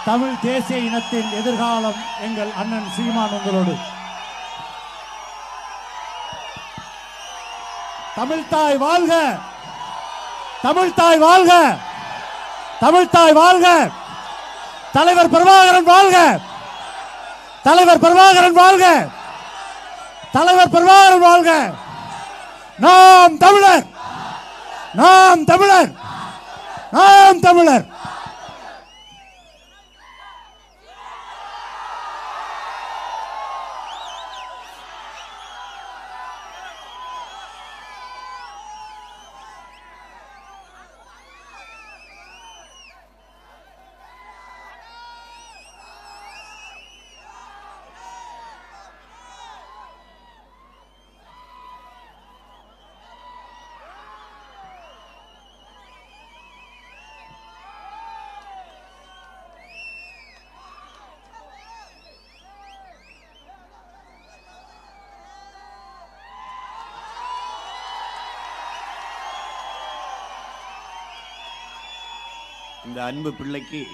தமிழ் தேசிய இனத்தின் எதிர்காலம் எங்கள் அண்ணன் சீமான் உங்களோடு தமிழ்தாய் வாழ்க தமிழ்தாய் வாழ்க தமிழ்தாய் வாழ்க தலைவர் பிரபாகரன் வாழ்க தலைவர் பிரபாகரன் வாழ்க தலைவர் பிரபாகரன் வாழ்க நாம் தமிழர் நாம் தமிழர் நாம் தமிழர் இந்த அன்பு பிள்ளைக்கு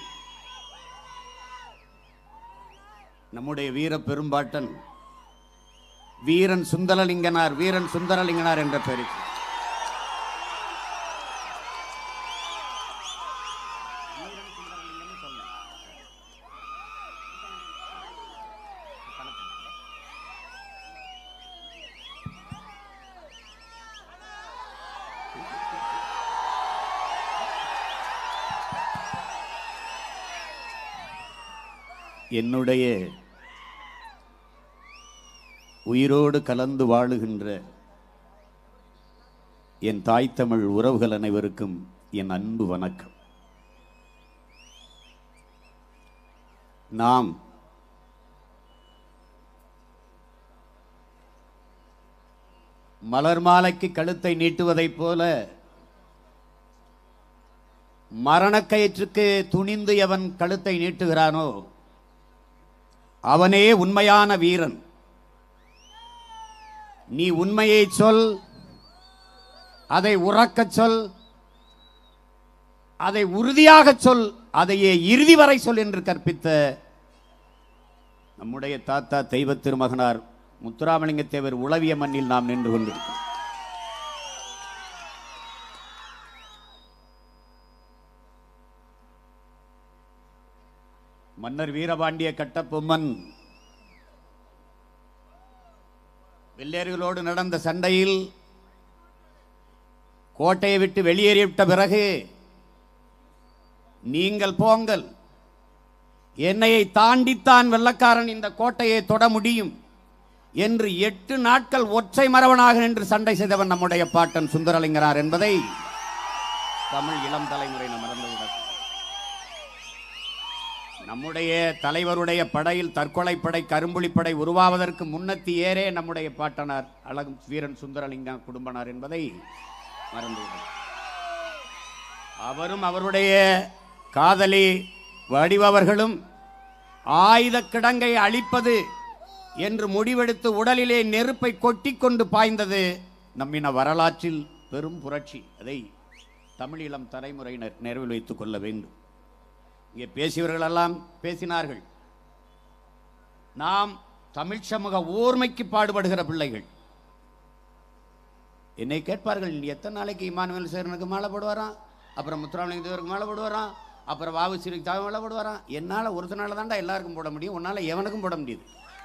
நம்முடைய வீர பெரும்பாட்டன் வீரன் சுந்தரலிங்கனார் வீரன் சுந்தரலிங்கனார் என்ற பெயருக்கு என்னுடைய உயிரோடு கலந்து வாழுகின்ற என் தாய் தமிழ் உறவுகள் அனைவருக்கும் என் அன்பு வணக்கம் நாம் மலர் மாலைக்கு கழுத்தை நீட்டுவதைப் போல மரணக்கயிற்றுக்கு துணிந்து எவன் கழுத்தை நீட்டுகிறானோ அவனே உண்மையான வீரன் நீ உண்மையை சொல் அதை உறக்கச் சொல் அதை உறுதியாகச் சொல் அதையே இறுதி வரை சொல் என்று கற்பித்த நம்முடைய தாத்தா தெய்வ திருமகனார் முத்துராமலிங்க தேவர் உளவிய மண்ணில் நாம் நின்று கொண்டிருக்கிறோம் மன்னர் வீரபாண்டிய கட்டபொம்மன் வெள்ளையர்களோடு நடந்த சண்டையில் கோட்டையை விட்டு வெளியேறிவிட்ட பிறகு நீங்கள் போங்கள் என்னையை தாண்டித்தான் வெள்ளக்காரன் இந்த கோட்டையை தொட முடியும் என்று எட்டு நாட்கள் ஒற்றை மரவனாக நின்று சண்டை செய்தவன் நம்முடைய பாட்டன் சுந்தரலிங்கனார் என்பதை தமிழ் இளம் தலைமுறை நம்ம மறந்துவிடக்கூடாது நம்முடைய தலைவருடைய படையில் தற்கொலை படை கரும்புலி படை உருவாவதற்கு முன்னத்தி ஏறே நம்முடைய பாட்டனார் அழகு வீரன் சுந்தரலிங்கம் குடும்பனார் என்பதை மறந்துவிடும் அவரும் அவருடைய காதலி வடிவவர்களும் ஆயுத கிடங்கை அழிப்பது என்று முடிவெடுத்து உடலிலே நெருப்பை கொட்டி கொண்டு பாய்ந்தது நம்மின வரலாற்றில் பெரும் புரட்சி அதை தமிழ் இளம் தலைமுறையினர் நிறைவில் வைத்துக் கொள்ள வேண்டும் இங்கே பேசியவர்களெல்லாம் பேசினார்கள் நாம் தமிழ் சமூக ஓர்மைக்கு பாடுபடுகிற பிள்ளைகள் என்னை கேட்பார்கள் நீ எத்தனை நாளைக்கு இமானுவேல் சேரனுக்கு மாலை போடுவாராம் அப்புறம் முத்துராமலிங்க தேவருக்கு மாலை போடுவாராம் அப்புறம் வாவு சிறுக்கு தாவை மாலை போடுவாராம் என்னால் ஒருத்தனால தான்டா எல்லாருக்கும் போட முடியும் உன்னால் எவனுக்கும் போட முடியுது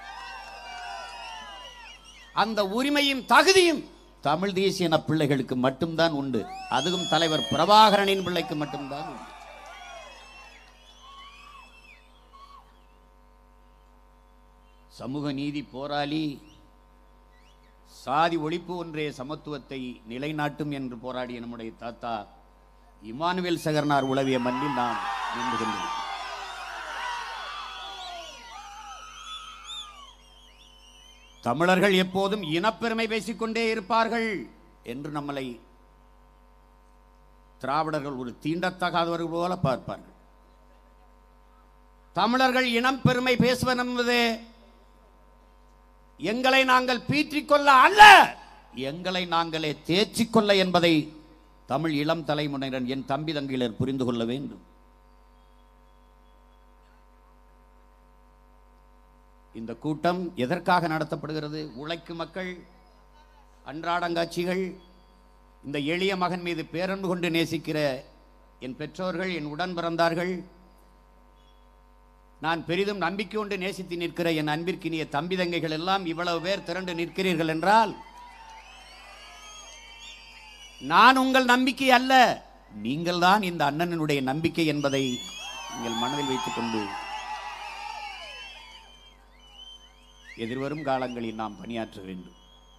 அந்த உரிமையும் தகுதியும் தமிழ் தேசிய இன பிள்ளைகளுக்கு மட்டும்தான் உண்டு அதுவும் தலைவர் பிரபாகரனின் பிள்ளைக்கு மட்டும்தான் உண்டு சமூக நீதி போராளி சாதி ஒழிப்பு ஒன்றே சமத்துவத்தை நிலைநாட்டும் என்று போராடிய நம்முடைய தாத்தா இமானுவேல் சகர்னார் உளவிய மண்ணில் நாம் நின்று கொண்டிருக்கிறோம் தமிழர்கள் எப்போதும் இனப்பெருமை பேசிக்கொண்டே இருப்பார்கள் என்று நம்மளை திராவிடர்கள் ஒரு தீண்டத்தகாதவர்கள் போல பார்ப்பார்கள் தமிழர்கள் இனம் பெருமை பேசுவது என்பது எங்களை நாங்கள் பீற்றிக்கொள்ள அல்ல எங்களை நாங்களே தேர்ச்சிக்கொள்ள என்பதை தமிழ் இளம் தலைமுறையினர் என் தம்பி தங்கையினர் புரிந்து கொள்ள வேண்டும் இந்த கூட்டம் எதற்காக நடத்தப்படுகிறது உழைக்கும் மக்கள் அன்றாடங்காட்சிகள் இந்த எளிய மகன் மீது பேரன்பு கொண்டு நேசிக்கிற என் பெற்றோர்கள் என் உடன் பிறந்தார்கள் நான் பெரிதும் நம்பிக்கை கொண்டு நேசித்து நிற்கிற என் அன்பிற்கினிய தம்பி தங்கைகள் எல்லாம் இவ்வளவு பேர் திரண்டு நிற்கிறீர்கள் என்றால் நான் உங்கள் நம்பிக்கை அல்ல நீங்கள் தான் இந்த அண்ணனுடைய நம்பிக்கை என்பதை நீங்கள் மனதில் வைத்துக் கொண்டு எதிர்வரும் காலங்களில் நாம் பணியாற்ற வேண்டும்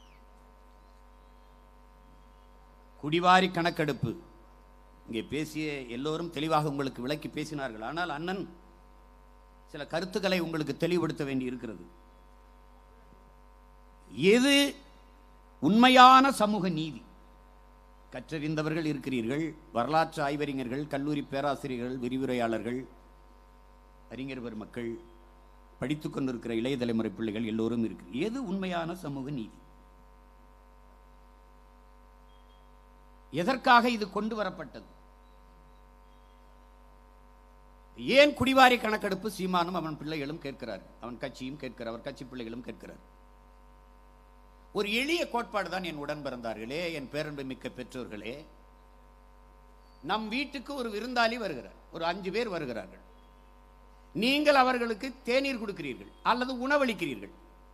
குடிவாரி கணக்கெடுப்பு இங்கே பேசிய எல்லோரும் தெளிவாக உங்களுக்கு விளக்கி பேசினார்கள் ஆனால் அண்ணன் சில கருத்துக்களை உங்களுக்கு தெளிவுபடுத்த வேண்டி இருக்கிறது எது உண்மையான சமூக நீதி கற்றறிந்தவர்கள் இருக்கிறீர்கள் வரலாற்று ஆய்வறிஞர்கள் கல்லூரி பேராசிரியர்கள் விரிவுரையாளர்கள் அறிஞர் பெருமக்கள் படித்துக் கொண்டிருக்கிற இளைய தலைமுறை பிள்ளைகள் எல்லோரும் இருக்கு எது உண்மையான சமூக நீதி எதற்காக இது கொண்டு வரப்பட்டது ஏன் குடிவாரி கணக்கெடுப்பு சீமானும் அவன் பிள்ளைகளும் கேட்கிறார் அவன் கட்சியும் கேட்கிறார் அவர் கட்சி பிள்ளைகளும் கேட்கிறார் ஒரு எளிய கோட்பாடு தான் என் உடன் பிறந்தார்களே என் பேரன்பு மிக்க பெற்றோர்களே நம் வீட்டுக்கு ஒரு விருந்தாளி வருகிறார் ஒரு அஞ்சு பேர் வருகிறார்கள் நீங்கள் அவர்களுக்கு தேநீர் கொடுக்கிறீர்கள் அல்லது உணவளிக்கிறீர்கள்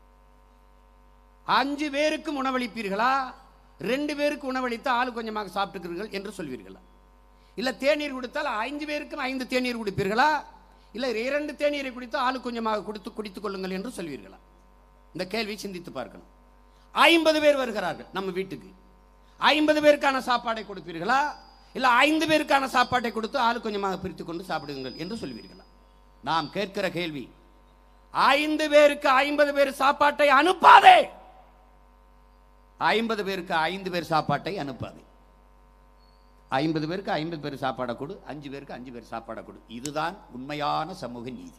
அஞ்சு பேருக்கும் உணவளிப்பீர்களா ரெண்டு பேருக்கு உணவளித்து ஆளு கொஞ்சமாக சாப்பிட்டுக்கிறீர்கள் என்று சொல்வீர்களா இல்ல தேநீர் கொடுத்தால் ஐந்து பேருக்கும் ஐந்து தேநீர் குடிப்பீர்களா இல்ல இரண்டு தேநீரை குடித்து ஆளு கொஞ்சமாக கொடுத்து குடித்துக் கொள்ளுங்கள் என்று சொல்வீர்களா இந்த கேள்வி சிந்தித்து பார்க்கணும் ஐம்பது பேர் வருகிறார்கள் நம்ம வீட்டுக்கு ஐம்பது பேருக்கான சாப்பாடை கொடுப்பீர்களா இல்ல ஐந்து பேருக்கான சாப்பாட்டை கொடுத்து ஆளு கொஞ்சமாக பிரித்துக் கொண்டு சாப்பிடுங்கள் என்று சொல்வீர்களா நாம் கேட்கிற கேள்வி ஐந்து பேருக்கு ஐம்பது பேர் சாப்பாட்டை அனுப்பாதே ஐம்பது பேருக்கு ஐந்து பேர் சாப்பாட்டை அனுப்பாதே ஐம்பது பேருக்கு ஐம்பது பேர் சாப்பாடை கொடு அஞ்சு பேருக்கு அஞ்சு பேர் சாப்பாடை கொடு இதுதான் உண்மையான சமூக நீதி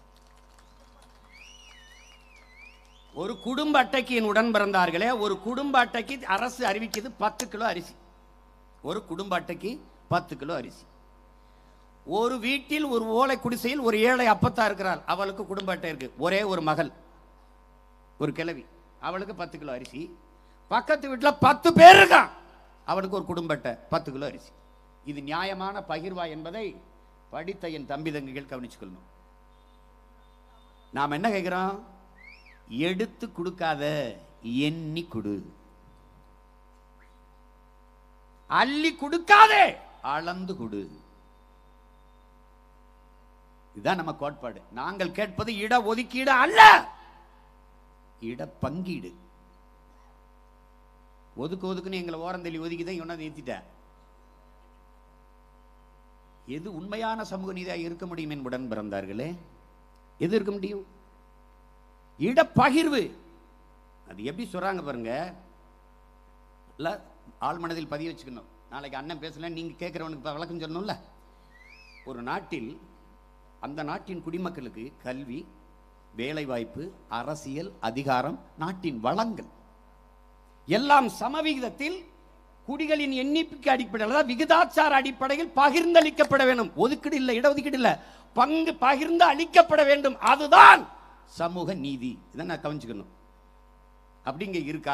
ஒரு குடும்ப அட்டைக்கு என் உடன் பிறந்தார்களே ஒரு குடும்ப அட்டைக்கு அரசு அறிவிக்குது பத்து கிலோ அரிசி ஒரு குடும்ப அட்டைக்கு பத்து கிலோ அரிசி ஒரு வீட்டில் ஒரு ஓலை குடிசையில் ஒரு ஏழை அப்பத்தா இருக்கிறார் அவளுக்கு குடும்ப அட்டை இருக்கு ஒரே ஒரு மகள் ஒரு கிழவி அவளுக்கு பத்து கிலோ அரிசி பக்கத்து வீட்டில் பத்து பேர் இருக்கான் அவனுக்கு ஒரு குடும்ப அட்டை பத்து கிலோ அரிசி இது நியாயமான பகிர்வா என்பதை படித்த என் தம்பி தங்கைகள் கவனிச்சுக்கணும் நாம் என்ன கேட்கிறோம் எடுத்து கொடுக்காத எண்ணி கொடு அள்ளி கொடுக்காதே அளந்து கொடு இதுதான் நம்ம கோட்பாடு நாங்கள் கேட்பது இட ஒதுக்கீடு அல்ல இட பங்கீடு ஒதுக்கு ஒதுக்குன்னு எங்களை ஓரந்தள்ளி ஒதுக்கி தான் இவனை நிறுத்திட்ட எது உண்மையான சமூக நீதியாக இருக்க முடியும் என்புடன் பிறந்தார்களே எது இருக்க முடியும் இடப்பகிர்வு அது எப்படி சொல்றாங்க பாருங்க இல்ல ஆள் மனதில் பதிய வச்சுக்கணும் நாளைக்கு அண்ணன் பேசல நீங்க கேட்கிறவனுக்கு இப்ப விளக்கம் சொல்லணும்ல ஒரு நாட்டில் அந்த நாட்டின் குடிமக்களுக்கு கல்வி வேலைவாய்ப்பு அரசியல் அதிகாரம் நாட்டின் வளங்கள் எல்லாம் சமவிகிதத்தில் குடிகளின் எண்ணிக்கைக்கு அடிப்படையில் அதாவது விகிதாச்சார அடிப்படையில் பகிர்ந்தளிக்கப்பட வேண்டும் ஒதுக்கீடு இல்லை இடஒதுக்கீடு இல்லை பங்கு பகிர்ந்து அளிக்கப்பட வேண்டும் அதுதான் சமூக நீதி இதை நான் கவனிச்சுக்கணும் அப்படிங்க இருக்கா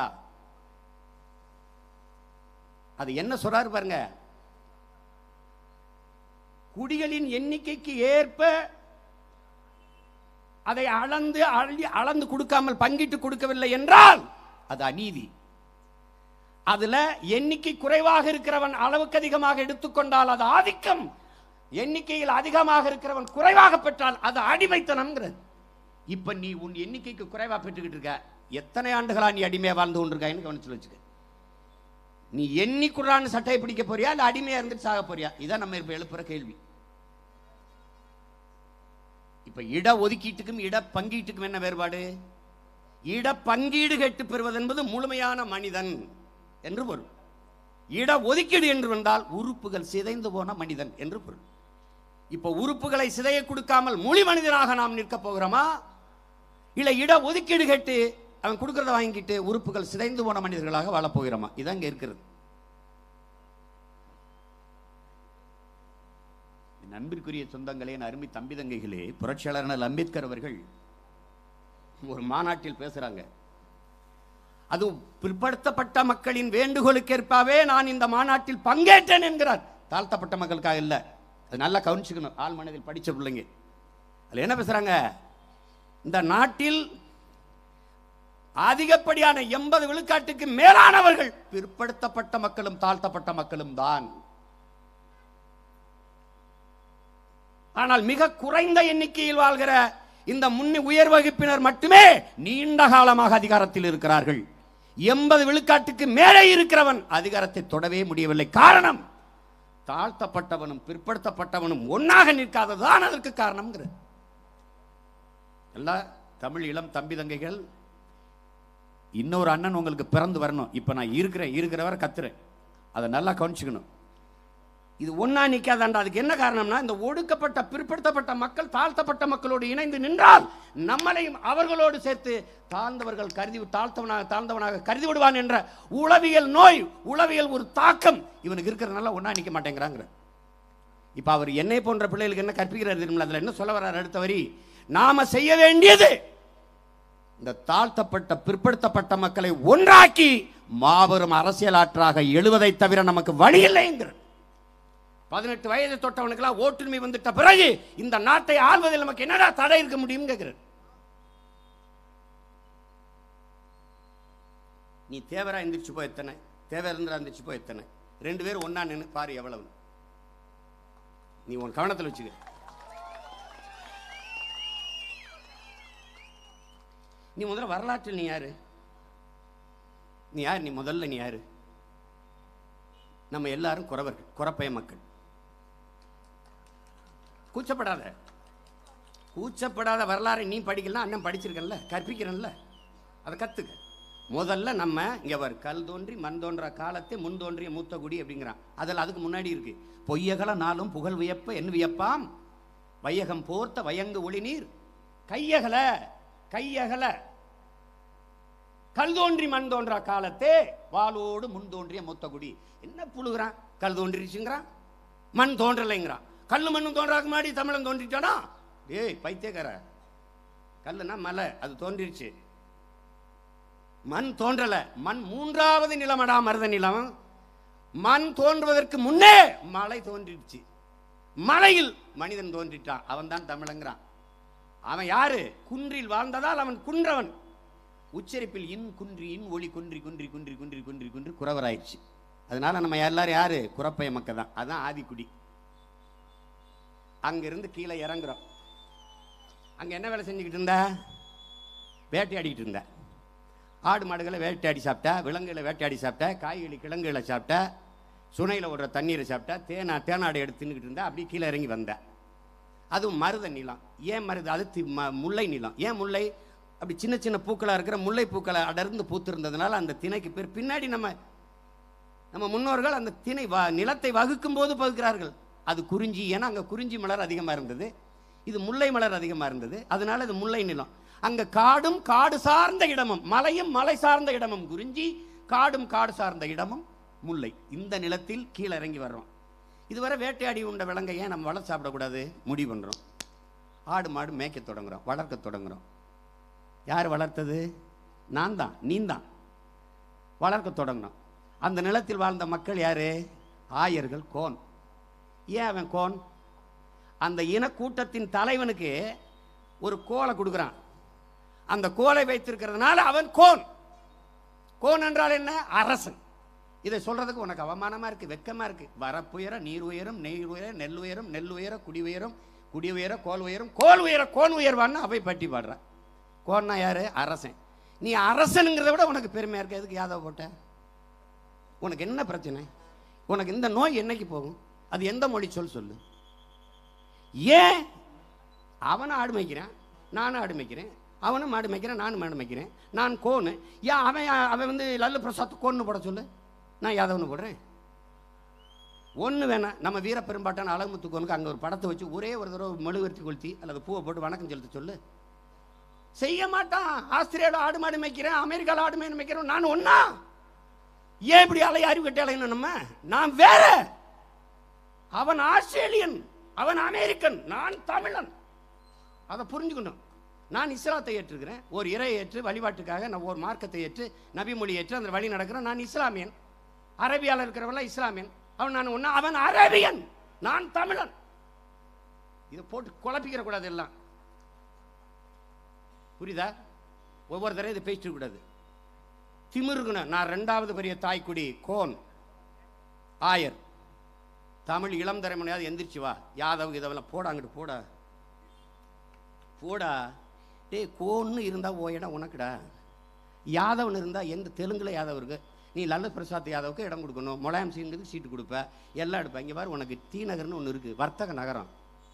அது என்ன சொல்றாரு பாருங்க குடிகளின் எண்ணிக்கைக்கு ஏற்ப அதை அளந்து அள்ளி அளந்து கொடுக்காமல் பங்கிட்டு கொடுக்கவில்லை என்றால் அது அநீதி அதுல எண்ணிக்கை குறைவாக இருக்கிறவன் அளவுக்கு அதிகமாக எடுத்துக்கொண்டால் அது ஆதிக்கம் எண்ணிக்கையில் அதிகமாக இருக்கிறவன் குறைவாக பெற்றால் அது அடிமைத்தனம்ங்கிறது இப்ப நீ உன் எண்ணிக்கைக்கு குறைவா பெற்றுக்கிட்டு இருக்க எத்தனை ஆண்டுகளா நீ அடிமையா வாழ்ந்து கொண்டிருக்கான்னு கவனிச்சு வச்சுக்க நீ எண்ணிக்குறான்னு சட்டையை பிடிக்க போறியா இல்ல அடிமையா இருந்துட்டு சாக போறியா இதான் நம்ம இப்ப எழுப்புற கேள்வி இப்ப இட ஒதுக்கீட்டுக்கும் இட பங்கீட்டுக்கும் என்ன வேறுபாடு இட பங்கீடு கேட்டு பெறுவது என்பது முழுமையான மனிதன் என்று பொருள் இட ஒதுக்கீடு என்று வந்தால் உறுப்புகள் சிதைந்து போன மனிதன் என்று பொருள் இப்ப உறுப்புகளை சிதைய கொடுக்காமல் முழு மனிதனாக நாம் நிற்க போகிறோமா இல்ல இட ஒதுக்கீடு கேட்டு அவன் கொடுக்கறத வாங்கிட்டு உறுப்புகள் சிதைந்து போன மனிதர்களாக வாழப் போகிறோமா இதான் இங்க இருக்கிறது என் அன்பிற்குரிய சொந்தங்களே என் அருமை தம்பி தங்கைகளே புரட்சியாளர் அண்ணல் அம்பேத்கர் அவர்கள் ஒரு மாநாட்டில் பேசுறாங்க அது பிற்படுத்தப்பட்ட மக்களின் வேண்டுகோளுக்கேற்பாவே நான் இந்த மாநாட்டில் பங்கேற்றேன் என்கிறார் தாழ்த்தப்பட்ட மக்களுக்காக இல்ல அது நல்லா கவனிச்சுக்கணும் ஆள் மனதில் படிச்ச பிள்ளைங்க அதுல என்ன பேசுறாங்க இந்த நாட்டில் அதிகப்படியான எண்பது விழுக்காட்டுக்கு மேலானவர்கள் பிற்படுத்தப்பட்ட மக்களும் தாழ்த்தப்பட்ட மக்களும் தான் ஆனால் மிக குறைந்த எண்ணிக்கையில் வாழ்கிற இந்த முன்னி உயர் வகுப்பினர் மட்டுமே நீண்ட காலமாக அதிகாரத்தில் இருக்கிறார்கள் எண்பது விழுக்காட்டுக்கு மேலே இருக்கிறவன் அதிகாரத்தை தொடவே முடியவில்லை காரணம் தாழ்த்தப்பட்டவனும் பிற்படுத்தப்பட்டவனும் ஒன்னாக நிற்காததான் அதற்கு காரணம்ங்கிறது எல்லா தமிழ் இளம் தம்பி தங்கைகள் இன்னொரு அண்ணன் உங்களுக்கு பிறந்து வரணும் இப்ப நான் இருக்கிறேன் இருக்கிறவரை கத்துறேன் அதை நல்லா கவனிச்சுக்கணும் இது ஒன்னா நிக்காதாண்டா அதுக்கு என்ன காரணம்னா இந்த ஒடுக்கப்பட்ட பிற்படுத்தப்பட்ட மக்கள் தாழ்த்தப்பட்ட மக்களோடு இணைந்து நின்றால் நம்மளையும் அவர்களோடு சேர்த்து தாழ்ந்தவர்கள் கருதி தாழ்த்தவனாக தாழ்ந்தவனாக கருதி விடுவான் என்ற உளவியல் நோய் உளவியல் ஒரு தாக்கம் இவனுக்கு இருக்கிறதுனால ஒன்னா நிக்க மாட்டேங்கிறாங்கிற இப்ப அவர் என்னை போன்ற பிள்ளைகளுக்கு என்ன கற்பிக்கிறார் தெரியுமா அதுல என்ன சொல்ல வர்றார் அடுத்த வரி நாம செய்ய வேண்டியது இந்த தாழ்த்தப்பட்ட பிற்படுத்தப்பட்ட மக்களை ஒன்றாக்கி மாபெரும் அரசியல் ஆற்றாக எழுவதை தவிர நமக்கு வழி இல்லைங்கிற பதினெட்டு வயது தொட்டவனுக்கெல்லாம் ஓட்டுரிமை வந்துட்ட பிறகு இந்த நாட்டை ஆள்வதில் நமக்கு என்னடா தடை இருக்க முடியும் கேட்கிறார் நீ தேவரா எந்திரிச்சு போய் எத்தனை தேவரந்திரா எந்திரிச்சு போய் எத்தனை ரெண்டு பேரும் ஒண்ணா நின்னு பாரு எவ்வளவு நீ உன் கவனத்தில் வச்சுக்க நீ முதல்ல வரலாற்றில் நீ யாரு நீ யார் நீ முதல்ல நீ யாரு நம்ம எல்லாரும் குறவர்கள் குறப்பய மக்கள் கூச்சப்படாத கூச்சப்படாத வரலாறை நீ படிக்கலாம் அண்ணன் படிச்சிருக்கல கற்பிக்கிறன்ல அதை கத்துக்க முதல்ல நம்ம இங்க வர் கல் தோன்றி மண் தோன்ற காலத்தை முன் தோன்றிய மூத்த குடி அப்படிங்கிறான் அதில் அதுக்கு முன்னாடி இருக்கு பொய்யகல நாளும் புகழ் வியப்ப என் வியப்பாம் வையகம் போர்த்த வயங்கு ஒளி நீர் கையகல கையகல கல் தோன்றி மண் தோன்றா காலத்தே வாளோடு முன் தோன்றிய மூத்தகுடி என்ன புழுகிறான் கல் தோன்றிருச்சுங்கிறான் மண் தோன்றலைங்கிறான் கல்லு மண்ணும் தோன்றாக்கு முன்னாடி தமிழன் தோன்றிட்டானா ஏய் பைத்தியக்கார கல்லுனா மலை அது தோன்றிருச்சு மண் தோன்றல மண் மூன்றாவது நிலமடா மருத நிலம் மண் தோன்றுவதற்கு முன்னே மலை தோன்றிடுச்சு மலையில் மனிதன் தோன்றிட்டான் அவன் தான் தமிழங்கிறான் அவன் யாரு குன்றில் வாழ்ந்ததால் அவன் குன்றவன் உச்சரிப்பில் இன் குன்றி இன் ஒளி குன்றி குன்றி குன்றி குன்றி குன்றி குன்றி குறவராயிடுச்சு அதனால நம்ம எல்லாரும் யாரு குறப்பைய மக்கள் தான் அதுதான் ஆதிக்குடி அங்கிருந்து கீழே இறங்குறோம் அங்க என்ன வேலை செஞ்சுக்கிட்டு இருந்த வேட்டையாடிக்கிட்டு இருந்த ஆடு மாடுகளை வேட்டையாடி சாப்பிட்ட விலங்குகளை வேட்டையாடி சாப்பிட்ட காய்கறி கிழங்குகளை சாப்பிட்ட சுனையில் ஓடுற தண்ணீரை சாப்பிட்ட தேனா தேனாடை எடுத்து தின்னுக்கிட்டு இருந்த அப்படியே கீழே இறங்கி வந்த அதுவும் மருத நிலம் ஏன் மருது அது தி- ம- முல்லை நிலம் ஏன் முல்லை அப்படி சின்ன சின்ன பூக்களாக இருக்கிற முல்லை பூக்களை அடர்ந்து பூத்திருந்ததுனால அந்த திணைக்கு பேர் பின்னாடி நம்ம நம்ம முன்னோர்கள் அந்த திணை வ- நிலத்தை வகுக்கும் போது பகுக்கிறார்கள் அது குறிஞ்சி ஏன்னா அங்கே குறிஞ்சி மலர் அதிகமாக இருந்தது இது முல்லை மலர் அதிகமாக இருந்தது அதனால இது முல்லை நிலம் அங்க காடும் காடு சார்ந்த இடமும் மலையும் மலை சார்ந்த இடமும் குறிஞ்சி காடும் காடு சார்ந்த இடமும் முல்லை இந்த நிலத்தில் கீழே இறங்கி வர்றோம் இதுவரை வேட்டையாடி உண்ட விலங்கை ஏன் நம்ம வளர்த்து சாப்பிடக்கூடாது முடிவு பண்றோம் ஆடு மாடு மேய்க்க தொடங்குறோம் வளர்க்க தொடங்குறோம் யார் வளர்த்தது நான் தான் நீ தான் வளர்க்க தொடங்கினோம் அந்த நிலத்தில் வாழ்ந்த மக்கள் யாரு ஆயர்கள் கோன் ஏன் அவன் கோன் அந்த இனக்கூட்டத்தின் தலைவனுக்கு ஒரு கோலை கொடுக்குறான் அந்த கோலை வைத்திருக்கிறதுனால அவன் கோன் கோன் என்றால் என்ன அரசன் இதை சொல்றதுக்கு உனக்கு அவமானமா இருக்கு வெக்கமா இருக்கு வரப்புயர நீர் உயரும் நீர் உயர நெல் உயரும் நெல் உயர குடி உயரும் குடி உயர கோல் உயரும் கோல் உயர கோன் உயர்வான்னு அவை பட்டி பாடுற கோன்னா யாரு அரசன் நீ அரசனுங்கிறத விட உனக்கு பெருமையா இருக்கு எதுக்கு யாதவ போட்ட உனக்கு என்ன பிரச்சனை உனக்கு இந்த நோய் என்னைக்கு போகும் அது எந்த மொழி சொல் சொல்லு ஏன் அவனும் ஆடு மேய்க்கிறான் நானும் ஆடு மேய்க்கிறேன் அவனும் மாடு மேய்க்கிறேன் நானும் மாடு மேய்க்கிறேன் நான் கோனு ஏன் அவன் அவன் வந்து லல்லு பிரசாத் கோன்னு போட சொல்லு நான் யாதவனு போடுறேன் ஒன்று வேணாம் நம்ம வீரப்பெரும்பாட்டான அழகுமுத்து கோனுக்கு அங்கே ஒரு படத்தை வச்சு ஒரே ஒரு தடவை மெழுகுவர்த்தி கொளுத்தி அல்லது பூவை போட்டு வணக்கம் செலுத்த சொல்லு செய்ய மாட்டான் ஆஸ்திரேலியாவில் ஆடு மாடு மேய்க்கிறேன் அமெரிக்காவில் ஆடு மாடு மேய்க்கிறேன் நான் ஒன்னா ஏன் இப்படி அலைய அறிவு கட்டி அலையணும் நம்ம நான் வேற அவன் ஆஸ்திரேலியன் அவன் அமெரிக்கன் நான் தமிழன் அதை புரிஞ்சுக்கணும் நான் இஸ்லாத்தை ஏற்றுக்கிறேன் ஒரு இறை ஏற்று வழிபாட்டுக்காக நான் ஒரு மார்க்கத்தை ஏற்று நபி மொழி ஏற்று அந்த வழி நடக்கிறேன் நான் இஸ்லாமியன் அரபியால இருக்கிறவன்லாம் இஸ்லாமியன் அவன் நான் ஒண்ணு அவன் அரபியன் நான் தமிழன் இதை போட்டு குழப்பிக்கிற கூடாது எல்லாம் புரியுதா ஒவ்வொரு தடவை இதை பேசிட்டு கூடாது திமிருகணும் நான் ரெண்டாவது பெரிய தாய்க்குடி கோன் ஆயர் தமிழ் இளம் தலைமுறையாவது எந்திரிச்சு வா யாதவ் இதெல்லாம் போடா அங்கிட்டு போடா போடா டேய் கோன்னு இருந்தா ஓ இடம் உனக்குடா யாதவன் இருந்தா எந்த தெலுங்குல யாதவ் இருக்கு நீ லல்லு பிரசாத் யாதவுக்கு இடம் கொடுக்கணும் முலாயம் சிங்குக்கு சீட்டு கொடுப்ப எல்லாம் எடுப்ப இங்க பாரு உனக்கு டி நகர்னு ஒன்று இருக்கு வர்த்தக நகரம்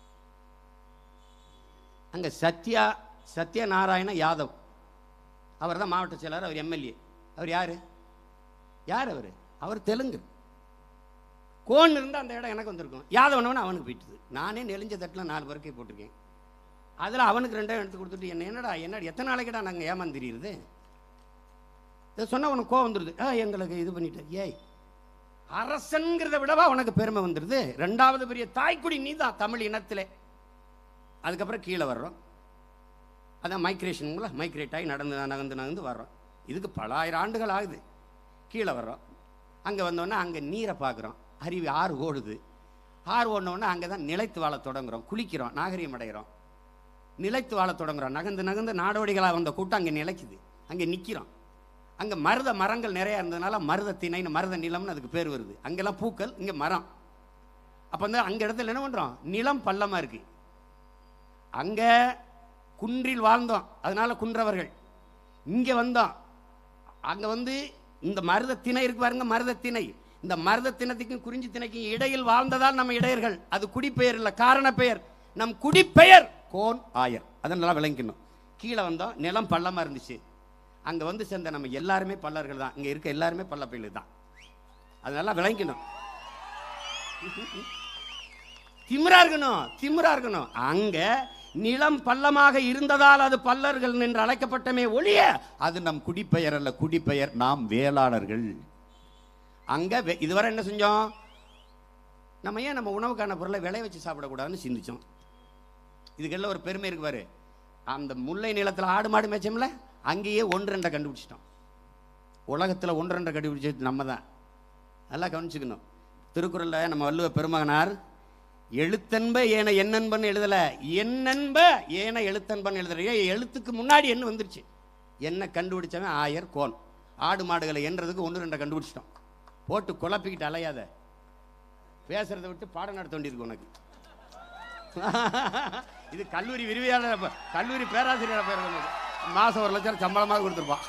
அங்க சத்யா சத்யநாராயண யாதவ் அவர் தான் மாவட்ட செயலாளர் அவர் எம்எல்ஏ அவர் யாரு யார் அவர் அவர் தெலுங்கு கோன் இருந்தால் அந்த இடம் எனக்கு வந்திருக்கும் யாதவனவன் அவனுக்கு போயிட்டுது நானே நெளிஞ்ச தட்டில் நாலு பேருக்கே போட்டிருக்கேன் அதில் அவனுக்கு ரெண்டாயிரம் எடுத்து கொடுத்துட்டு என்ன என்னடா என்னடா எத்தனை நாளைக்குடா நாங்கள் ஏமாந்திரியுது இதை சொன்னால் உனக்கு கோவம் வந்துடுது ஆ எங்களுக்கு இது பண்ணிட்டு ஏய் அரசன்கிறத விடவா உனக்கு பெருமை வந்துடுது ரெண்டாவது பெரிய தாய்க்குடி நீ தான் தமிழ் இனத்திலே அதுக்கப்புறம் கீழே வர்றோம் அதான் மைக்ரேஷனுங்களா மைக்ரேட் ஆகி நடந்து நகர்ந்து நகர்ந்து வர்றோம் இதுக்கு பல ஆயிரம் ஆண்டுகள் ஆகுது கீழே வர்றோம் அங்கே வந்தோடனே அங்கே நீரை பார்க்குறோம் அருவி ஆறு ஓடுது ஆறு ஓடினோடனே அங்கே தான் நிலைத்து வாழ தொடங்குறோம் குளிக்கிறோம் நாகரிகம் அடைகிறோம் நிலைத்து வாழ தொடங்குறோம் நகர்ந்து நகர்ந்து நாடோடிகளாக வந்த கூட்டம் அங்கே நிலைக்குது அங்கே நிற்கிறோம் அங்கே மருத மரங்கள் நிறையா இருந்ததுனால மருத திணைன்னு மருத நிலம்னு அதுக்கு பேர் வருது அங்கெல்லாம் பூக்கள் இங்கே மரம் அப்போ வந்து அங்கே இடத்துல என்ன பண்ணுறோம் நிலம் பள்ளமாக இருக்குது அங்கே குன்றில் வாழ்ந்தோம் அதனால குன்றவர்கள் இங்கே வந்தோம் அங்கே வந்து இந்த மருத திணை இருக்கு பாருங்க மருத திணை இந்த மருத திணத்துக்கும் குறிஞ்சி திணைக்கும் இடையில் வாழ்ந்ததால் நம்ம இடையர்கள் அது குடிப்பெயர் இல்லை காரண பெயர் நம் குடிப்பெயர் கோன் ஆயர் அதை நல்லா விளங்கிக்கணும் கீழே வந்தோம் நிலம் பள்ளமாக இருந்துச்சு அங்கே வந்து சேர்ந்த நம்ம எல்லாருமே பல்லர்கள் தான் இங்கே இருக்க எல்லாருமே பள்ளப்பயிலு தான் அது நல்லா விளங்கிக்கணும் திமிரா இருக்கணும் திமிரா இருக்கணும் அங்க நிலம் பள்ளமாக இருந்ததால் அது பல்லர்கள் என்று அழைக்கப்பட்டமே ஒழிய அது நம் குடிப்பெயர் அல்ல குடிப்பெயர் நாம் வேளாளர்கள் அங்க வே- இதுவரை என்ன செஞ்சோம் நம்ம ஏன் நம்ம உணவுக்கான பொருளை விளைய வச்சு சாப்பிடக்கூடாதுன்னு சிந்திச்சோம் இதுக்கெல்லாம் ஒரு பெருமை இருக்கு பாரு அந்த முல்லை நிலத்துல ஆடு மாடு மேய்ச்சோம்ல அங்கேயே ஒன்று ரெண்டை கண்டுபிடிச்சிட்டோம் உலகத்தில் ஒன்று ரெண்டை கண்டுபிடிச்சது நம்ம தான் நல்லா கவனிச்சுக்கணும் திருக்குறளில் நம்ம வள்ளுவ பெருமகனார் எழுத்தன்ப ஏன எண்ணன்பன் எழுதல என்னன்ப ஏன எழுத்தன்பன் எழுதுற ஏன் எழுத்துக்கு முன்னாடி என்ன வந்துருச்சு என்ன கண்டுபிடிச்சவன் ஆயர் கோன் ஆடு மாடுகளை எண்றதுக்கு ஒன்று ரெண்டை கண்டுபிடிச்சிட்டோம் போட்டு குழப்பிக்கிட்டு அலையாத பேசுறதை விட்டு பாடம் நடத்த வேண்டியிருக்கு உனக்கு இது கல்லூரி விரிவியாளர் அப்ப- கல்லூரி பேராசிரியர் பேர் மாசம் ஒரு லட்சம் சம்பளமாக கொடுத்துருப்பான்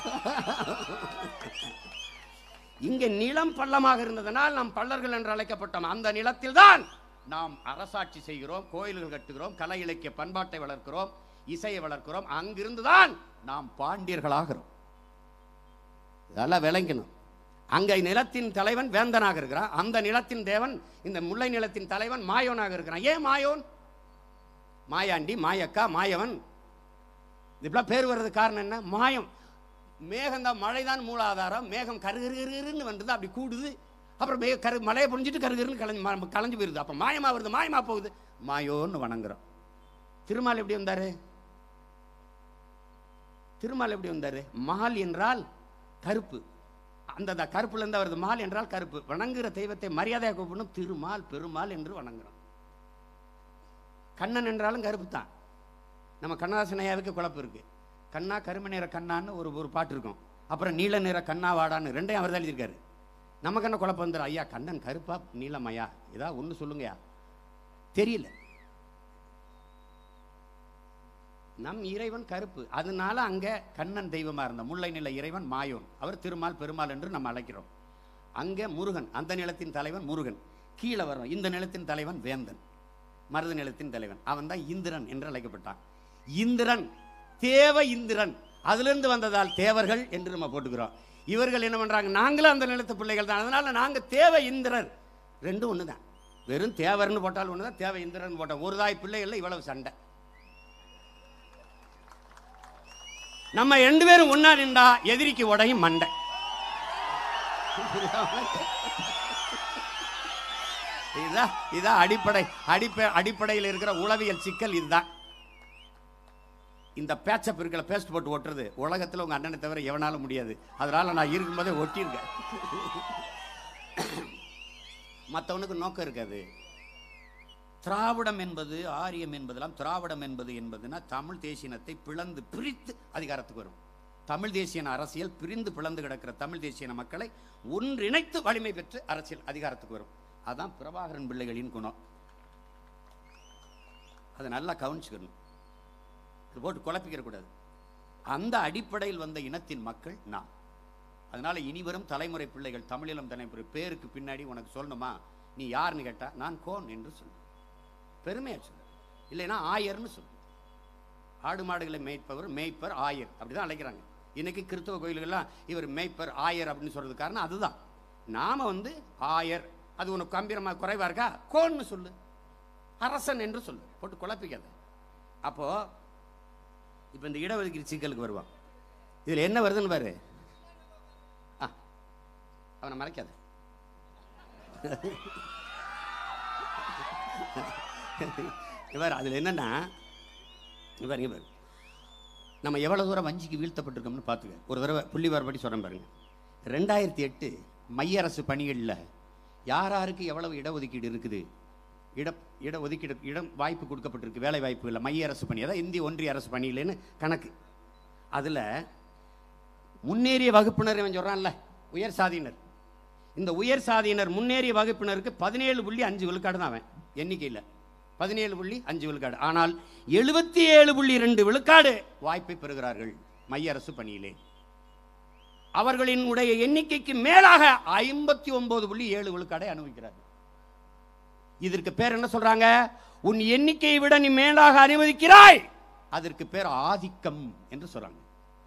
இங்க நிலம் பள்ளமாக இருந்ததனால் நாம் பல்லர்கள் என்று அழைக்கப்பட்டோம் அந்த நிலத்தில் தான் நாம் அரசாட்சி செய்கிறோம் கோயில்கள் கட்டுகிறோம் கலை இலக்கிய பண்பாட்டை வளர்க்கிறோம் இசையை வளர்க்கிறோம் அங்கிருந்துதான் நாம் பாண்டியர்களாகிறோம் இதெல்லாம் விளங்கணும் அங்க நிலத்தின் தலைவன் வேந்தனாக இருக்கிறான் அந்த நிலத்தின் தேவன் இந்த முல்லை நிலத்தின் தலைவன் மாயோனாக இருக்கிறான் ஏன் மாயோன் மாயாண்டி மாயக்கா மாயவன் இப்படிலாம் பேர் வர்றதுக்கு காரணம் என்ன மாயம் மேகம் தான் மழை தான் மூலாதாரம் மேகம் கருகருன்னு வந்தது அப்படி கூடுது அப்புறம் மேக கரு மழையை புரிஞ்சிட்டு கருகருன்னு கலைஞ்சு ம- கலைஞ்சு போயிருது அப்போ மாயமா வருது மாயமா போகுது மாயோன்னு வணங்குறோம் திருமால் எப்படி வந்தாரு திருமால் எப்படி வந்தாரு மால் என்றால் கருப்பு அந்த த- கருப்புல இருந்து வருது மால் என்றால் கருப்பு வணங்குகிற தெய்வத்தை மரியாதையாக கூப்பிடணும் திருமால் பெருமாள் என்று வணங்குறோம் கண்ணன் என்றாலும் கருப்பு தான் நம்ம கண்ணதாசன் ஐயாவுக்கு குழப்பம் இருக்கு கண்ணா கருமை நிற கண்ணான்னு ஒரு ஒரு பாட்டு இருக்கும் அப்புறம் நீல நிற கண்ணா வாடான்னு ரெண்டையும் அவர் தான் எழுதியிருக்காரு நமக்கு என்ன குழப்பம் வந்துடும் ஐயா கண்ணன் கருப்பா நீலமையா ஏதாவது ஒன்று சொல்லுங்கயா தெரியல நம் இறைவன் கருப்பு அதனால அங்க கண்ணன் தெய்வமா இருந்த முல்லை நில இறைவன் மாயோன் அவர் திருமால் பெருமாள் என்று நம்ம அழைக்கிறோம் அங்க முருகன் அந்த நிலத்தின் தலைவன் முருகன் கீழே வரும் இந்த நிலத்தின் தலைவன் வேந்தன் மருத நிலத்தின் தலைவன் அவன் தான் இந்திரன் என்று அழைக்கப்பட்டான் இந்திரன் தேவ இந்திரன் அதிலிருந்து வந்ததால் தேவர்கள் என்று நம்ம போட்டுக்கிறோம் இவர்கள் என்ன பண்றாங்க நாங்களும் அந்த நிலத்து பிள்ளைகள் தான் அதனால நாங்க தேவ இந்திரர் ரெண்டும் ஒன்று தான் வெறும் தேவர்னு போட்டால் ஒன்று தான் தேவ இந்திரன் போட்டோம் ஒரு தாய் பிள்ளைகள்ல இவ்வளவு சண்டை நம்ம ரெண்டு பேரும் ஒண்ணா நின்றா எதிரிக்கு உடையும் மண்டை இதுதான் இதுதான் அடிப்படை அடிப்படை அடிப்படையில் இருக்கிற உளவியல் சிக்கல் இதுதான் இந்த பேச்சப் இருக்கிற பேஸ்ட் போட்டு ஒட்டுறது உலகத்தில் உங்க அண்ணனை தவிர எவனால முடியாது அதனால நான் இருக்கும்போதே ஒட்டியிருக்கேன் மற்றவனுக்கு நோக்கம் இருக்காது திராவிடம் என்பது ஆரியம் என்பதெல்லாம் திராவிடம் என்பது என்பதுனா தமிழ் தேசியனத்தை பிளந்து பிரித்து அதிகாரத்துக்கு வரும் தமிழ் தேசியன அரசியல் பிரிந்து பிளந்து கிடக்கிற தமிழ் தேசியன மக்களை ஒன்றிணைத்து வலிமை பெற்று அரசியல் அதிகாரத்துக்கு வரும் அதான் பிரபாகரன் பிள்ளைகளின் குணம் அதை நல்லா கவனிச்சுக்கணும் இது போட்டு குழப்பிக்கிற கூடாது அந்த அடிப்படையில் வந்த இனத்தின் மக்கள் நாம் அதனால இனிவரும் தலைமுறை பிள்ளைகள் தமிழிலம் தலைமுறை பேருக்கு பின்னாடி உனக்கு சொல்லணுமா நீ யாருன்னு கேட்டா நான் கோன் என்று சொல்லு பெருமையா சொல்லு இல்லைன்னா ஆயர்னு சொல்லு ஆடு மாடுகளை மேய்ப்பவர் மேய்ப்பர் ஆயர் அப்படிதான் அழைக்கிறாங்க இன்னைக்கு கிறிஸ்தவ கோயில்கள்லாம் இவர் மேய்ப்பர் ஆயர் அப்படின்னு சொல்றது காரணம் அதுதான் நாம வந்து ஆயர் அது உனக்கு கம்பீரமா குறைவா இருக்கா கோன்னு சொல்லு அரசன் என்று சொல்லு போட்டு குழப்பிக்காத அப்போ இப்போ இந்த இடஒதுக்கீடு சிக்கலுக்கு வருவான் இதுல என்ன வருதுன்னு பாரு ஆ அவனை மறைக்காத இவர் அதில் என்னன்னா இவர் இவர் நம்ம எவ்வளவு தூரம் வஞ்சிக்கு வீழ்த்தப்பட்டிருக்கோம்னு பார்த்துக்க ஒரு தடவை புள்ளி வரபடி சொல்றேன் பாருங்க ரெண்டாயிரத்தி எட்டு மைய அரசு பணிகளில் யார் யாருக்கு எவ்வளவு இடஒதுக்கீடு இருக்குது இட இட ஒதுக்கீடு இடம் வாய்ப்பு கொடுக்கப்பட்டிருக்கு வேலை வாய்ப்பு இல்லை மைய அரசு பணி அதான் இந்திய ஒன்றிய அரசு பணியிலன்னு கணக்கு அதில் முன்னேறிய வகுப்பினர் இவன் சொல்றான்ல உயர் சாதியினர் இந்த உயர் சாதியினர் முன்னேறிய வகுப்பினருக்கு பதினேழு புள்ளி அஞ்சு விழுக்காடு தான் அவன் எண்ணிக்கையில் பதினேழு புள்ளி அஞ்சு விழுக்காடு ஆனால் எழுபத்தி ஏழு புள்ளி ரெண்டு விழுக்காடு வாய்ப்பை பெறுகிறார்கள் மைய அரசு பணியிலே அவர்களின் உடைய எண்ணிக்கைக்கு மேலாக ஐம்பத்தி ஒன்பது புள்ளி ஏழு விழுக்காடை அனுபவிக்கிறார்கள் இதற்கு பேர் என்ன சொல்றாங்க உன் எண்ணிக்கையை விட நீ மேலாக அனுமதிக்கிறாய் அதற்கு பேர் ஆதிக்கம் என்று சொல்றாங்க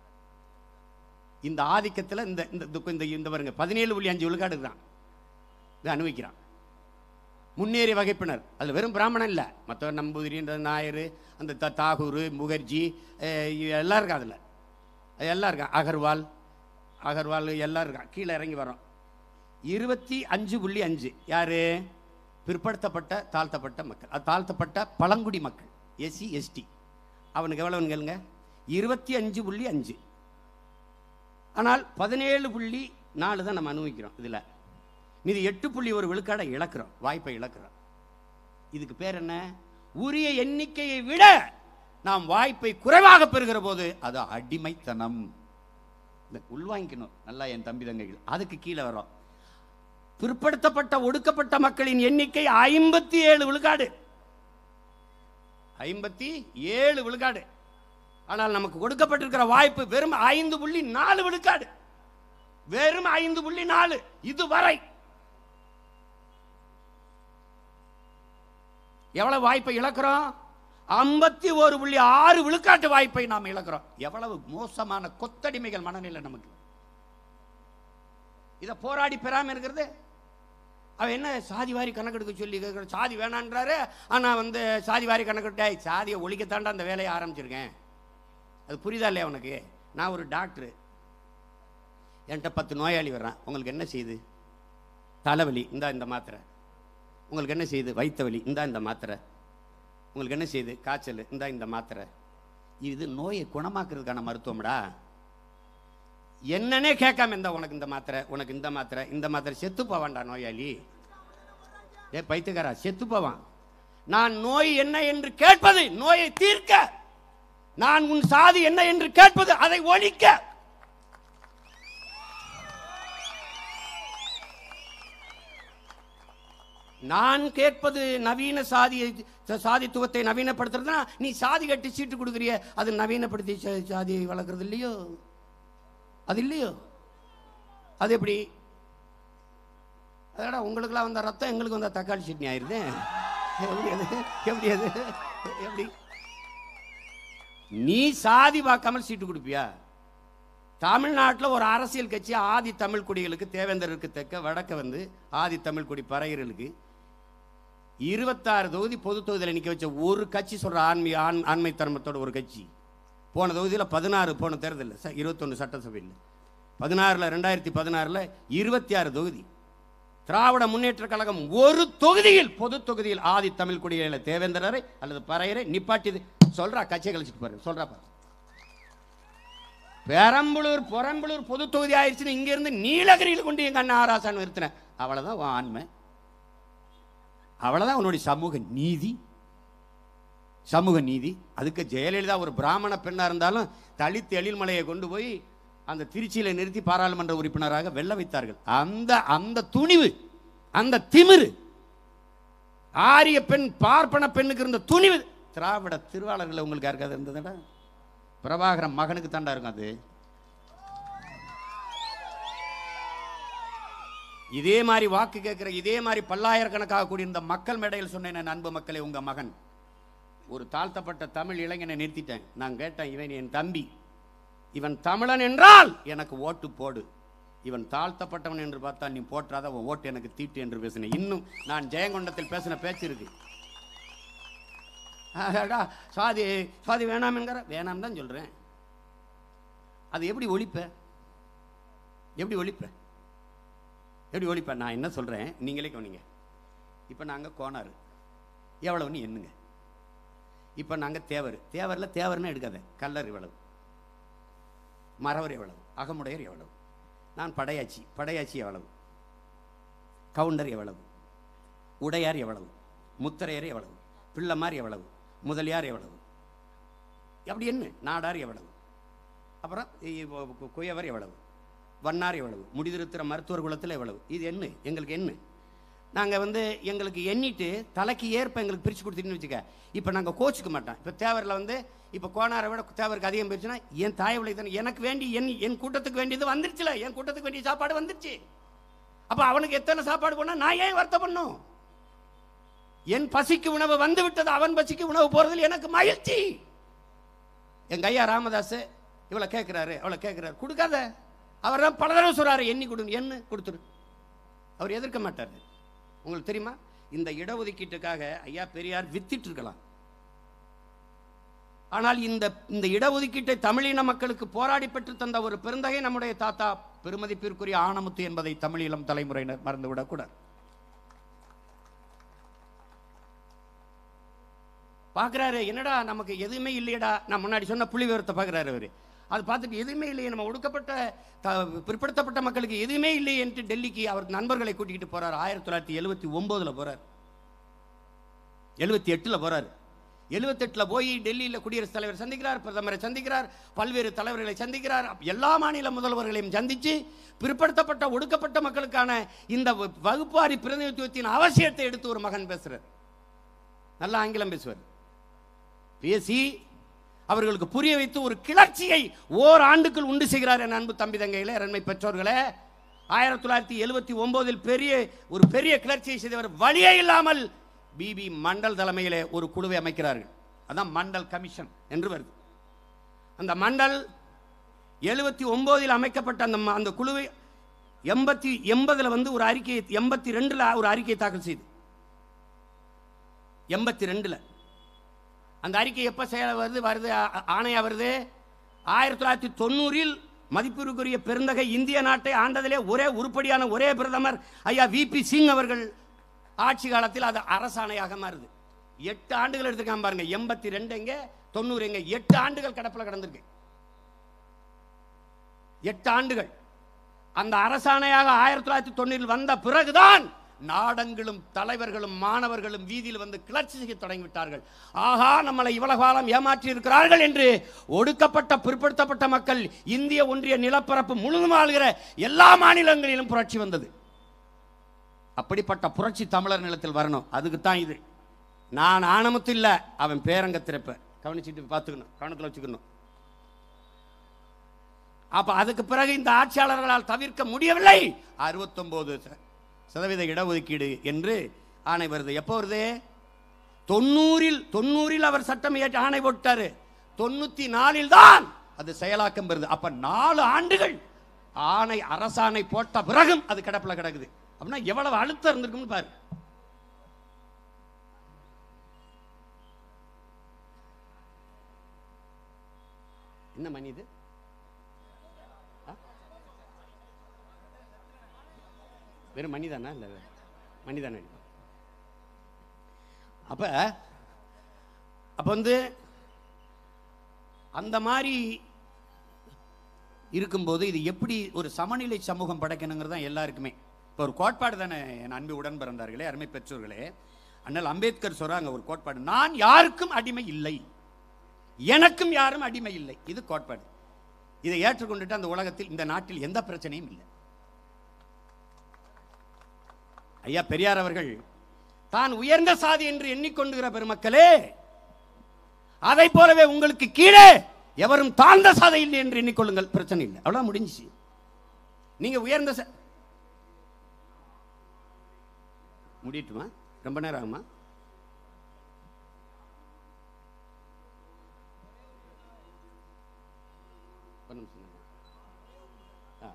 இந்த ஆதிக்கத்தில் இந்த இந்த இந்த- இந்த இந்த பாருங்க பதினேழு புள்ளி அஞ்சு விழுக்காடு தான் இது அனுபவிக்கிறான் முன்னேறிய வகைப்பினர் அது வெறும் பிராமணன் இல்லை மற்ற நம்பூதிரின்ற நாயர் அந்த த தாகூர் முகர்ஜி அஹ், இவ எல்லாம் இருக்கா அதில் எல்லாம் இருக்கா அகர்வால் அகர்வால் எல்லாம் இருக்கா கீழே இறங்கி வரோம் இருபத்தி அஞ்சு புள்ளி அஞ்சு யாரு பிற்படுத்தப்பட்ட தாழ்த்தப்பட்ட மக்கள் அது தாழ்த்தப்பட்ட பழங்குடி மக்கள் எஸ்சி எஸ்டி அவனுக்கு எவ்வளவுன்னு கேளுங்க இருபத்தி அஞ்சு புள்ளி அஞ்சு ஆனால் பதினேழு புள்ளி நாலு தான் நம்ம அனுபவிக்கிறோம் இதில் மீதி எட்டு புள்ளி ஒரு விழுக்காடை இழக்கிறோம் வாய்ப்பை இழக்கிறோம் இதுக்கு பேர் என்ன உரிய எண்ணிக்கையை விட நாம் வாய்ப்பை குறைவாக பெறுகிற போது அது அடிமைத்தனம் இந்த உள்வாங்கிக்கணும் நல்லா என் தம்பி தங்கைகள் அதுக்கு கீழே வரோம் பிற்படுத்தப்பட்ட ஒடுக்கப்பட்ட மக்களின் எண்ணிக்கை ஐம்பத்தி ஏழு விழுக்காடு ஐம்பத்தி ஏழு விழுக்காடு ஆனால் நமக்கு கொடுக்கப்பட்டிருக்கிற வாய்ப்பு வெறும் ஐந்து புள்ளி நாலு விழுக்காடு வெறும் ஐந்து புள்ளி நாலு இதுவரை எவ்வளவு வாய்ப்பை இழக்கிறோம் ஐம்பத்தி ஒரு புள்ளி ஆறு விழுக்காட்டு வாய்ப்பை நாம் இழக்கிறோம் எவ்வளவு மோசமான கொத்தடிமைகள் மனநிலை நமக்கு இதை போராடி பெறாம இருக்கிறது அவன் என்ன சாதி வாரி கணக்கெடுக்க சொல்லி கேட்குற சாதி வேணான்றாரு ஆனா வந்து சாதி வாரி கணக்கெடுக்க டேய், சாதியை ஒழிக்கத்தாண்டா அந்த வேலையை ஆரம்பிச்சிருக்கேன் அது புரியுதா இல்லையா உனக்கு நான் ஒரு டாக்டரு என்கிட்ட பத்து நோயாளி வர்றான் உங்களுக்கு என்ன செய்யுது தலைவலி இந்தா இந்த மாத்திரை உங்களுக்கு என்ன செய்யுது வயிற்று வலி இந்தா இந்த மாத்திரை உங்களுக்கு என்ன செய்யுது காய்ச்சல் இந்தா இந்த மாத்திரை இது நோயை குணமாக்குறதுக்கான மருத்துவம்டா என்னன்னே கேட்காம இந்த உனக்கு இந்த மாத்திரை உனக்கு இந்த மாத்திரை இந்த மாத்திரை செத்து போவான்டா நோயாளி ஏ பைத்தியக்காரா செத்து போவான் நான் நோய் என்ன என்று கேட்பது நோயை தீர்க்க நான் உன் சாதி என்ன என்று கேட்பது அதை ஒழிக்க நான் கேட்பது நவீன சாதியை சாதித்துவத்தை நவீனப்படுத்துறதுனா நீ சாதி கட்டி சீட்டு கொடுக்குறிய அது நவீனப்படுத்தி சா- சாதியை வளர்க்கறது இல்லையோ அது இல்லையோ அது எப்படி அதடா உங்களுக்குலாம் வந்த ரத்தம் எங்களுக்கு வந்த தக்காளி சட்னி ஆயிருது எப்படி அது எப்படி அது எப்படி நீ சாதி பார்க்காமல் சீட்டு கொடுப்பியா தமிழ்நாட்டில் ஒரு அரசியல் கட்சி ஆதி தமிழ் குடிகளுக்கு தேவேந்தருக்கு தெக்க வடக்க வந்து ஆதி தமிழ் குடி பறையர்களுக்கு இருபத்தாறு தொகுதி பொது தொகுதியில் நிற்க வச்ச ஒரு கட்சி சொல்ற ஆன்மீக ஆண் ஆண்மை தர்மத்தோட ஒரு கட்சி போன தொகுதியில் பதினாறு போன தேர்தலில் ச இருபத்தொன்று சட்டசபையில் பதினாறில் ரெண்டாயிரத்தி பதினாறில் இருபத்தி ஆறு தொகுதி திராவிட முன்னேற்ற கழகம் ஒரு தொகுதியில் பொது தொகுதியில் ஆதி தமிழ் குடிகளை தேவேந்திரரை அல்லது பறையரை நிப்பாட்டியது சொல்றா கட்சியை கழிச்சிட்டு பாரு சொல்றா பாரு பெரம்பலூர் பொரம்பலூர் பொது தொகுதி ஆயிடுச்சுன்னு இங்க இருந்து நீலகிரியில் கொண்டு எங்க அண்ணன் ஆராசான் நிறுத்தினேன் அவ்வளவுதான் உன் ஆண்மை அவ்வளவுதான் உன்னுடைய சமூக நீதி சமூக நீதி அதுக்கு ஜெயலலிதா ஒரு பிராமண பெண்ணா இருந்தாலும் தலித் எழில்மலையை கொண்டு போய் அந்த திருச்சியில நிறுத்தி பாராளுமன்ற உறுப்பினராக வெல்ல வைத்தார்கள் அந்த அந்த துணிவு அந்த திமிரு ஆரிய பெண் பார்ப்பன பெண்ணுக்கு இருந்த துணிவு திராவிட திருவாளர்கள் உங்களுக்கு யாருக்காவது இருந்ததுடா பிரபாகரன் மகனுக்கு தாண்டா இருக்கும் அது இதே மாதிரி வாக்கு கேட்கிற இதே மாதிரி பல்லாயிரக்கணக்காக கூடிய இந்த மக்கள் மேடையில் சொன்னேன் என் அன்பு மக்களே உங்க மகன் ஒரு தாழ்த்தப்பட்ட தமிழ் இளைஞனை நிறுத்திட்டேன் நான் கேட்டேன் இவன் என் தம்பி இவன் தமிழன் என்றால் எனக்கு ஓட்டு போடு இவன் தாழ்த்தப்பட்டவன் என்று பார்த்தா நீ போற்றாத உன் ஓட்டு எனக்கு தீட்டு என்று பேசினேன் இன்னும் நான் ஜெயங்கொண்டத்தில் பேசின பேச்சு இருக்கு அடடா, சுவாதி சுவாதி வேணாம் என்கிற வேணாம் தான் சொல்றேன் அது எப்படி ஒழிப்ப எப்படி ஒழிப்ப எப்படி ஒழிப்ப நான் என்ன சொல்றேன் நீங்களே கவனிங்க இப்போ நாங்கள் கோனாரு எவ்வளவுன்னு எண்ணுங்க இப்போ நாங்கள் தேவர் தேவரில் தேவர்னு எடுக்காத கல்லர் எவ்வளவு மறவர் எவ்வளவு அகமுடையர் எவ்வளவு நான் படையாச்சி படையாச்சி எவ்வளவு கவுண்டர் எவ்வளவு உடையார் எவ்வளவு முத்தரையர் எவ்வளவு பிள்ளைமார் எவ்வளவு முதலியார் எவ்வளவு அப்படி என்ன நாடார் எவ்வளவு அப்புறம் இ- கு- குயவர் எவ்வளவு வண்ணார் எவ்வளவு முடிதிருத்திர மருத்துவர் குலத்தில் எவ்வளவு இது என்ன எங்களுக்கு என்ன நாங்கள் வந்து எங்களுக்கு எண்ணிட்டு தலைக்கு ஏற்ப எங்களுக்கு பிரித்து கொடுத்துட்டுன்னு வச்சுக்க இப்போ நாங்கள் கோச்சிக்க மாட்டோம் இப்போ தேவரில் வந்து இப்போ கோனாரை விட தேவருக்கு அதிகம் போயிடுச்சுன்னா என் தாய் விளை தானே எனக்கு வேண்டி என் என் கூட்டத்துக்கு வேண்டியது வந்துருச்சுல என் கூட்டத்துக்கு வேண்டிய சாப்பாடு வந்துருச்சு அப்போ அவனுக்கு எத்தனை சாப்பாடு போனால் நான் ஏன் வருத்தப்படணும் என் பசிக்கு உணவு வந்து விட்டது அவன் பசிக்கு உணவு போறதில் எனக்கு மகிழ்ச்சி எங்க ஐயா ராமதாஸ் இவளை கேட்கிறாரு அவளை கேட்கிறாரு கொடுக்காத அவர் தான் பல தடவை சொல்றாரு எண்ணி கொடு என்ன கொடுத்துரு அவர் எதிர்க்க மாட்டார் உங்களுக்கு தெரியுமா இந்த இடஒதுக்கீட்டுக்காக ஐயா பெரியார் வித்திட்டு இருக்கலாம் ஆனால் இந்த இந்த இடஒதுக்கீட்டை தமிழின மக்களுக்கு போராடி பெற்று தந்த ஒரு பெருந்தகை நம்முடைய தாத்தா பெருமதிப்பிற்குரிய ஆனமுத்து என்பதை தமிழீழம் தலைமுறையினர் மறந்துவிடக்கூடாது பார்க்குறாரு என்னடா நமக்கு எதுவுமே இல்லையடா நான் முன்னாடி சொன்ன புள்ளி விவரத்தை பார்க்குறாரு அவர் அது பார்த்துட்டு எதுவுமே இல்லையே நம்ம ஒடுக்கப்பட்ட த பிற்படுத்தப்பட்ட மக்களுக்கு எதுவுமே இல்லை என்று டெல்லிக்கு அவர் நண்பர்களை கூட்டிக்கிட்டு போறார் ஆயிரத்தி தொள்ளாயிரத்தி எழுபத்தி ஒம்போதில் போறார் எழுபத்தி எட்டில் போறார் எழுபத்தெட்டில் போய் டெல்லியில் குடியரசுத் தலைவர் சந்திக்கிறார் பிரதமரை சந்திக்கிறார் பல்வேறு தலைவர்களை சந்திக்கிறார் எல்லா மாநில முதல்வர்களையும் சந்தித்து பிற்படுத்தப்பட்ட ஒடுக்கப்பட்ட மக்களுக்கான இந்த வ- வகுப்பாரி பிரதிநிதித்துவத்தின் அவசியத்தை எடுத்து ஒரு மகன் பேசுறார் நல்லா ஆங்கிலம் பேசுவார் பேசி அவர்களுக்கு புரிய வைத்து ஒரு கிளர்ச்சியை ஓர் ஆண்டுக்குள் உண்டு செய்கிறார் என் அன்பு தம்பி தங்கைகளே அருமை பெற்றோர்களே ஆயிரத்தி தொள்ளாயிரத்தி எழுபத்தி ஒன்பதில் பெரிய ஒரு பெரிய கிளர்ச்சியை செய்தவர் வழியே இல்லாமல் பிபி மண்டல் தலைமையிலே ஒரு குழுவை அமைக்கிறார்கள் அதான் மண்டல் கமிஷன் என்று வருது அந்த மண்டல் எழுபத்தி ஒன்பதில் அமைக்கப்பட்ட அந்த ம- அந்த குழுவை எண்பத்தி எண்பதுல வந்து ஒரு அறிக்கையை எண்பத்தி ரெண்டுல ஒரு அறிக்கையை தாக்கல் செய்து எண்பத்தி ரெண்டுல அந்த அறிக்கை எப்போ செயல வருது வருது ஆ- ஆணையா வருது ஆயிரத்தி தொள்ளாயிரத்தி தொண்ணூறில் மதிப்பிற்குரிய பெருந்தகை இந்திய நாட்டை ஆண்டதிலே ஒரே உருப்படியான ஒரே பிரதமர் ஐயா விபி சிங் அவர்கள் ஆட்சி காலத்தில் அது அரசாணையாக மாறுது எட்டு ஆண்டுகள் எடுத்துக்காம பாருங்க எண்பத்தி ரெண்டு எங்க தொண்ணூறு எங்க எட்டு ஆண்டுகள் கிடப்பில் கிடந்திருக்கு எட்டு ஆண்டுகள் அந்த அரசாணையாக ஆயிரத்தி தொள்ளாயிரத்தி தொண்ணூறில் வந்த பிறகுதான் நாடங்களும் தலைவர்களும் மாணவர்களும் வீதியில் வந்து கிளர்ச்சி செய்ய தொடங்கிவிட்டார்கள் ஆஹா நம்மளை இவ்வளவு காலம் ஏமாற்றி இருக்கிறார்கள் என்று ஒடுக்கப்பட்ட பிற்படுத்தப்பட்ட மக்கள் இந்திய ஒன்றிய நிலப்பரப்பு முழுதும் ஆளுகிற எல்லா மாநிலங்களிலும் புரட்சி வந்தது அப்படிப்பட்ட புரட்சி தமிழர் நிலத்தில் வரணும் அதுக்கு தான் இது நான் ஆணமுத்து இல்லை அவன் பேரங்க திறப்ப கவனிச்சுட்டு பார்த்துக்கணும் கவனத்தில் வச்சுக்கணும் அப்ப அதுக்கு பிறகு இந்த ஆட்சியாளர்களால் தவிர்க்க முடியவில்லை அறுபத்தொன்பது சதவீத இடஒதுக்கீடு என்று ஆணை வருது எப்போ வருது தொண்ணூறில் தொண்ணூறில் அவர் சட்டம் இயற்றி ஆணை போட்டாரு தொண்ணூத்தி நாலில் தான் அது செயலாக்கம் பெறுது அப்ப நாலு ஆண்டுகள் ஆணை அரசாணை போட்ட பிறகும் அது கிடப்புல கிடக்குது அப்படின்னா எவ்வளவு அழுத்தம் இருந்திருக்கும்னு பாரு என்ன மணி இது வெறும் மணி தானா இல்லை மணி தானே அப்ப அப்ப வந்து அந்த மாதிரி இருக்கும்போது இது எப்படி ஒரு சமநிலை சமூகம் படைக்கணுங்கிறது தான் எல்லாருக்குமே இப்போ ஒரு கோட்பாடு தானே என் அன்பு உடன் பிறந்தார்களே அருமை பெற்றோர்களே அண்ணல் அம்பேத்கர் சொல்றாங்க ஒரு கோட்பாடு நான் யாருக்கும் அடிமை இல்லை எனக்கும் யாரும் அடிமை இல்லை இது கோட்பாடு இதை ஏற்றுக்கொண்டுட்டு அந்த உலகத்தில் இந்த நாட்டில் எந்த பிரச்சனையும் இல்லை ஐயா பெரியார் அவர்கள் தான் உயர்ந்த சாதி என்று எண்ணிக்கொண்டுகிற பெருமக்களே அதை போலவே உங்களுக்கு கீழே எவரும் தாழ்ந்த சாதை இல்லை என்று எண்ணிக்கொள்ளுங்கள் பிரச்சனை இல்லை அவ்வளவு முடிஞ்சுச்சு நீங்க உயர்ந்த சா- முடியட்டுமா ரொம்ப நேரம் ஆகுமா ஒரு நிமிஷம் இருங்க. ஆ.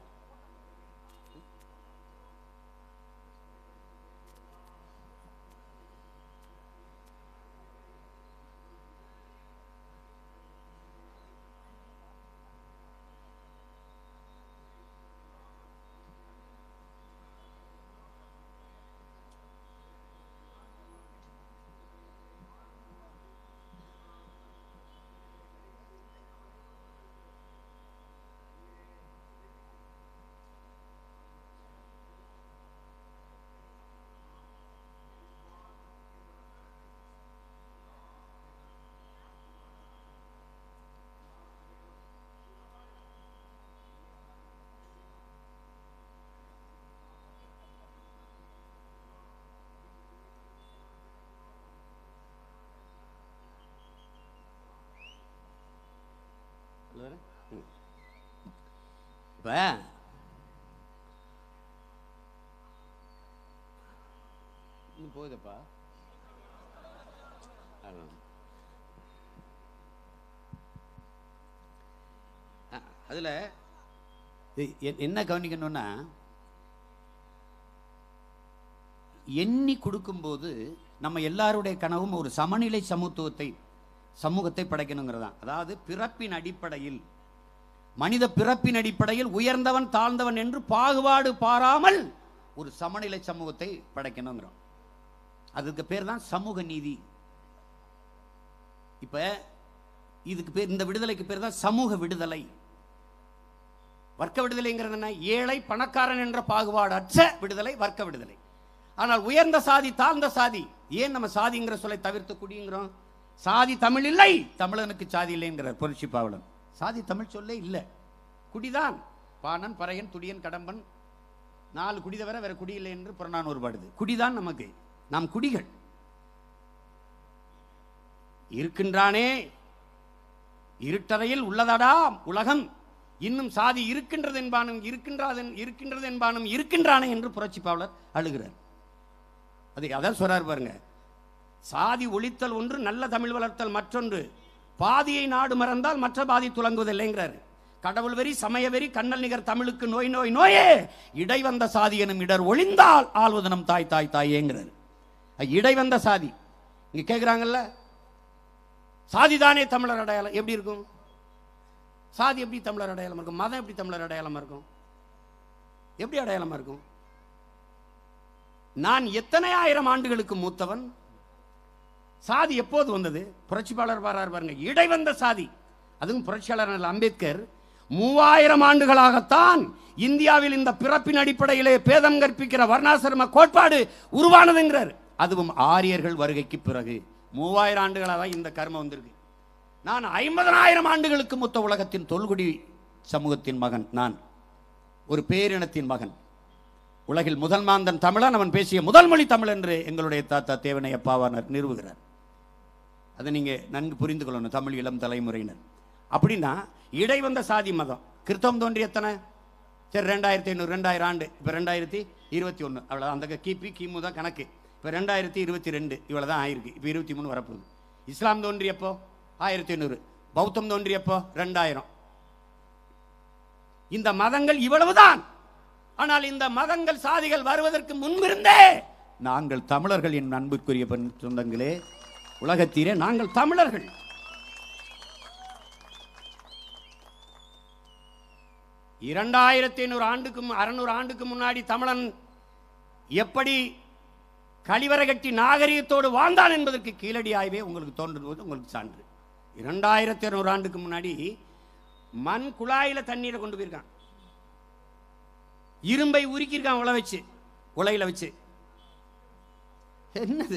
சொல்லுறேன். ம். இப்ப இன்னும் போகுதப்பா அதான். ஆ, அதுல எ- எ- என்ன கவனிக்கணும்னா எண்ணி கொடுக்கும்போது நம்ம எல்லாருடைய கனவும் ஒரு சமநிலை சமத்துவத்தை சமூகத்தை படைக்கணுங்கிறதான் அதாவது பிறப்பின் அடிப்படையில் மனித பிறப்பின் அடிப்படையில் உயர்ந்தவன் தாழ்ந்தவன் என்று பாகுபாடு பாராமல் ஒரு சமநிலை சமூகத்தை படைக்கணுங்கிறோம் அதுக்கு பேர் தான் சமூக நீதி இப்ப இதுக்கு பேர் இந்த விடுதலைக்கு பேர் தான் சமூக விடுதலை வர்க்க விடுதலைங்கிறது என்ன ஏழை பணக்காரன் என்ற பாகுபாடு அற்ற விடுதலை வர்க்க விடுதலை ஆனால் உயர்ந்த சாதி தாழ்ந்த சாதி ஏன் நம்ம சாதிங்கிற சொல்லை தவிர்த்து குடிங்கிறோம் சாதி தமிழ் இல்லை தமிழனுக்கு சாதி இல்லைங்கிறார் புரட்சி பாவலன் சாதி தமிழ் சொல்லே இல்லை குடிதான் பாணன் பறையன் துடியன் கடம்பன் நாலு குடி தவிர வேற குடி இல்லை என்று புறநானூறு பாடுது குடிதான் நமக்கு நாம் குடிகள் இருக்கின்றானே இருட்டறையில் உள்ளதடா உலகம் இன்னும் சாதி இருக்கின்றது என்பானும் இருக்கின்றது இருக்கின்றது என்பானும் இருக்கின்றானே என்று புரட்சி பாவலர் அழுகிறார் அது அதான் சொல்றாரு பாருங்க சாதி ஒழித்தல் ஒன்று நல்ல தமிழ் வளர்த்தல் மற்றொன்று பாதியை நாடு மறந்தால் மற்ற பாதி துலங்குவதில்லைங்கிறார் கடவுள் வெறி சமய வெறி கண்ணல் நிகர் தமிழுக்கு நோய் நோய் நோயே இடை வந்த சாதி எனும் இடர் ஒளிந்தால் ஆள்வது நம் தாய் தாய் தாயேங்கிறார் அது இடை வந்த சாதி இங்க கேக்குறாங்கல்ல சாதி தானே தமிழர் அடையாளம் எப்படி இருக்கும் சாதி எப்படி தமிழர் அடையாளம் இருக்கும் மதம் எப்படி தமிழர் அடையாளமா இருக்கும் எப்படி அடையாளமா இருக்கும் நான் எத்தனை ஆயிரம் ஆண்டுகளுக்கு மூத்தவன் சாதி எப்போது வந்தது புரட்சிப்பாளர் பாரார் பாருங்க இடை வந்த சாதி அதுவும் புரட்சியாளர் அண்ணல் அம்பேத்கர் மூவாயிரம் ஆண்டுகளாகத்தான் இந்தியாவில் இந்த பிறப்பின் அடிப்படையிலே பேதம் கற்பிக்கிற வர்ணாசிரம கோட்பாடு உருவானதுங்கிறார் அதுவும் ஆரியர்கள் வருகைக்கு பிறகு மூவாயிரம் ஆண்டுகளாக தான் இந்த கர்மம் வந்திருக்கு நான் ஐம்பதனாயிரம் ஆண்டுகளுக்கு மூத்த உலகத்தின் தொல்குடி சமூகத்தின் மகன் நான் ஒரு பேரினத்தின் மகன் உலகில் முதல் மாந்தன் தமிழன் அவன் பேசிய முதல் மொழி தமிழ் என்று எங்களுடைய தாத்தா தேவனை அப்பாவானர் நிறுவுகிறார் அதை நீங்க நன்கு புரிந்து கொள்ளணும் தமிழ் இளம் தலைமுறையினர் அப்படின்னா இடை வந்த சாதி மதம் கிறிஸ்தவம் தோன்றி எத்தனை சரி ரெண்டாயிரத்தி ஐநூறு ரெண்டாயிரம் ஆண்டு இப்போ ரெண்டாயிரத்தி இருபத்தி ஒன்று அவ்வளோ அந்த கிபி கிமு தான் கணக்கு இப்போ ரெண்டாயிரத்தி இருபத்தி ரெண்டு இவ்வளோ தான் ஆயிருக்கு இப்போ இருபத்தி மூணு வரப்போகுது இஸ்லாம் தோன்றியப்போ ஆயிரத்தி ஐநூறு பௌத்தம் தோன்றியப்போ ரெண்டாயிரம் இந்த மதங்கள் இவ்வளவுதான் ஆனால் இந்த மதங்கள் சாதிகள் வருவதற்கு முன்பிருந்தே நாங்கள் தமிழர்கள் என் அன்புக்குரிய பெண் சொந்தங்களே உலகத்தீரே நாங்கள் தமிழர்கள் இரண்டாயிரத்தி ஐநூறு ஆண்டுக்கு மு- அறுநூறு ஆண்டுக்கு முன்னாடி தமிழன் எப்படி கழிவறை கட்டி நாகரிகத்தோடு வாழ்ந்தான் என்பதற்கு கீழடி ஆய்வே உங்களுக்கு தோன்றுவது உங்களுக்கு சான்று இரண்டாயிரத்தி இருநூறு ஆண்டுக்கு முன்னாடி மண் குழாயில தண்ணீரை கொண்டு போயிருக்கான் இரும்பை உருக்கியிருக்கான் உலை வச்சு உலையில வச்சு என்னது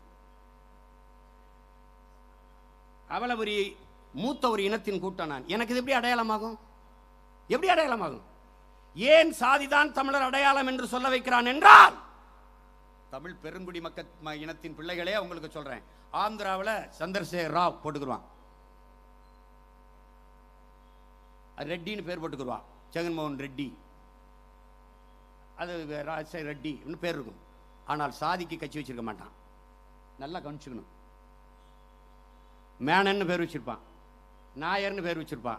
அவ்வளவு ஒரு மூத்த ஒரு இனத்தின் கூட்டம் நான் எனக்கு இது எப்படி அடையாளமாகும் எப்படி அடையாளமாகும் ஏன் சாதிதான் தமிழர் அடையாளம் என்று சொல்ல வைக்கிறான் என்றால் தமிழ் பெருங்குடி மக்கள் ம- இனத்தின் பிள்ளைகளே உங்களுக்கு சொல்றேன் ஆந்திராவில் சந்திரசேகர் ராவ் போட்டுக்குருவான் அது ரெட்டின்னு பேர் போட்டுக்குருவான் ஜெகன்மோகன் ரெட்டி அது ராஜசேகர் ரெட்டி பேர் இருக்கும் ஆனால் சாதிக்கு கட்சி வச்சிருக்க மாட்டான் நல்லா கவனிச்சுக்கணும் மேனன்னு பேர் வச்சிருப்பான் நாயர்னு பேர் வச்சிருப்பான்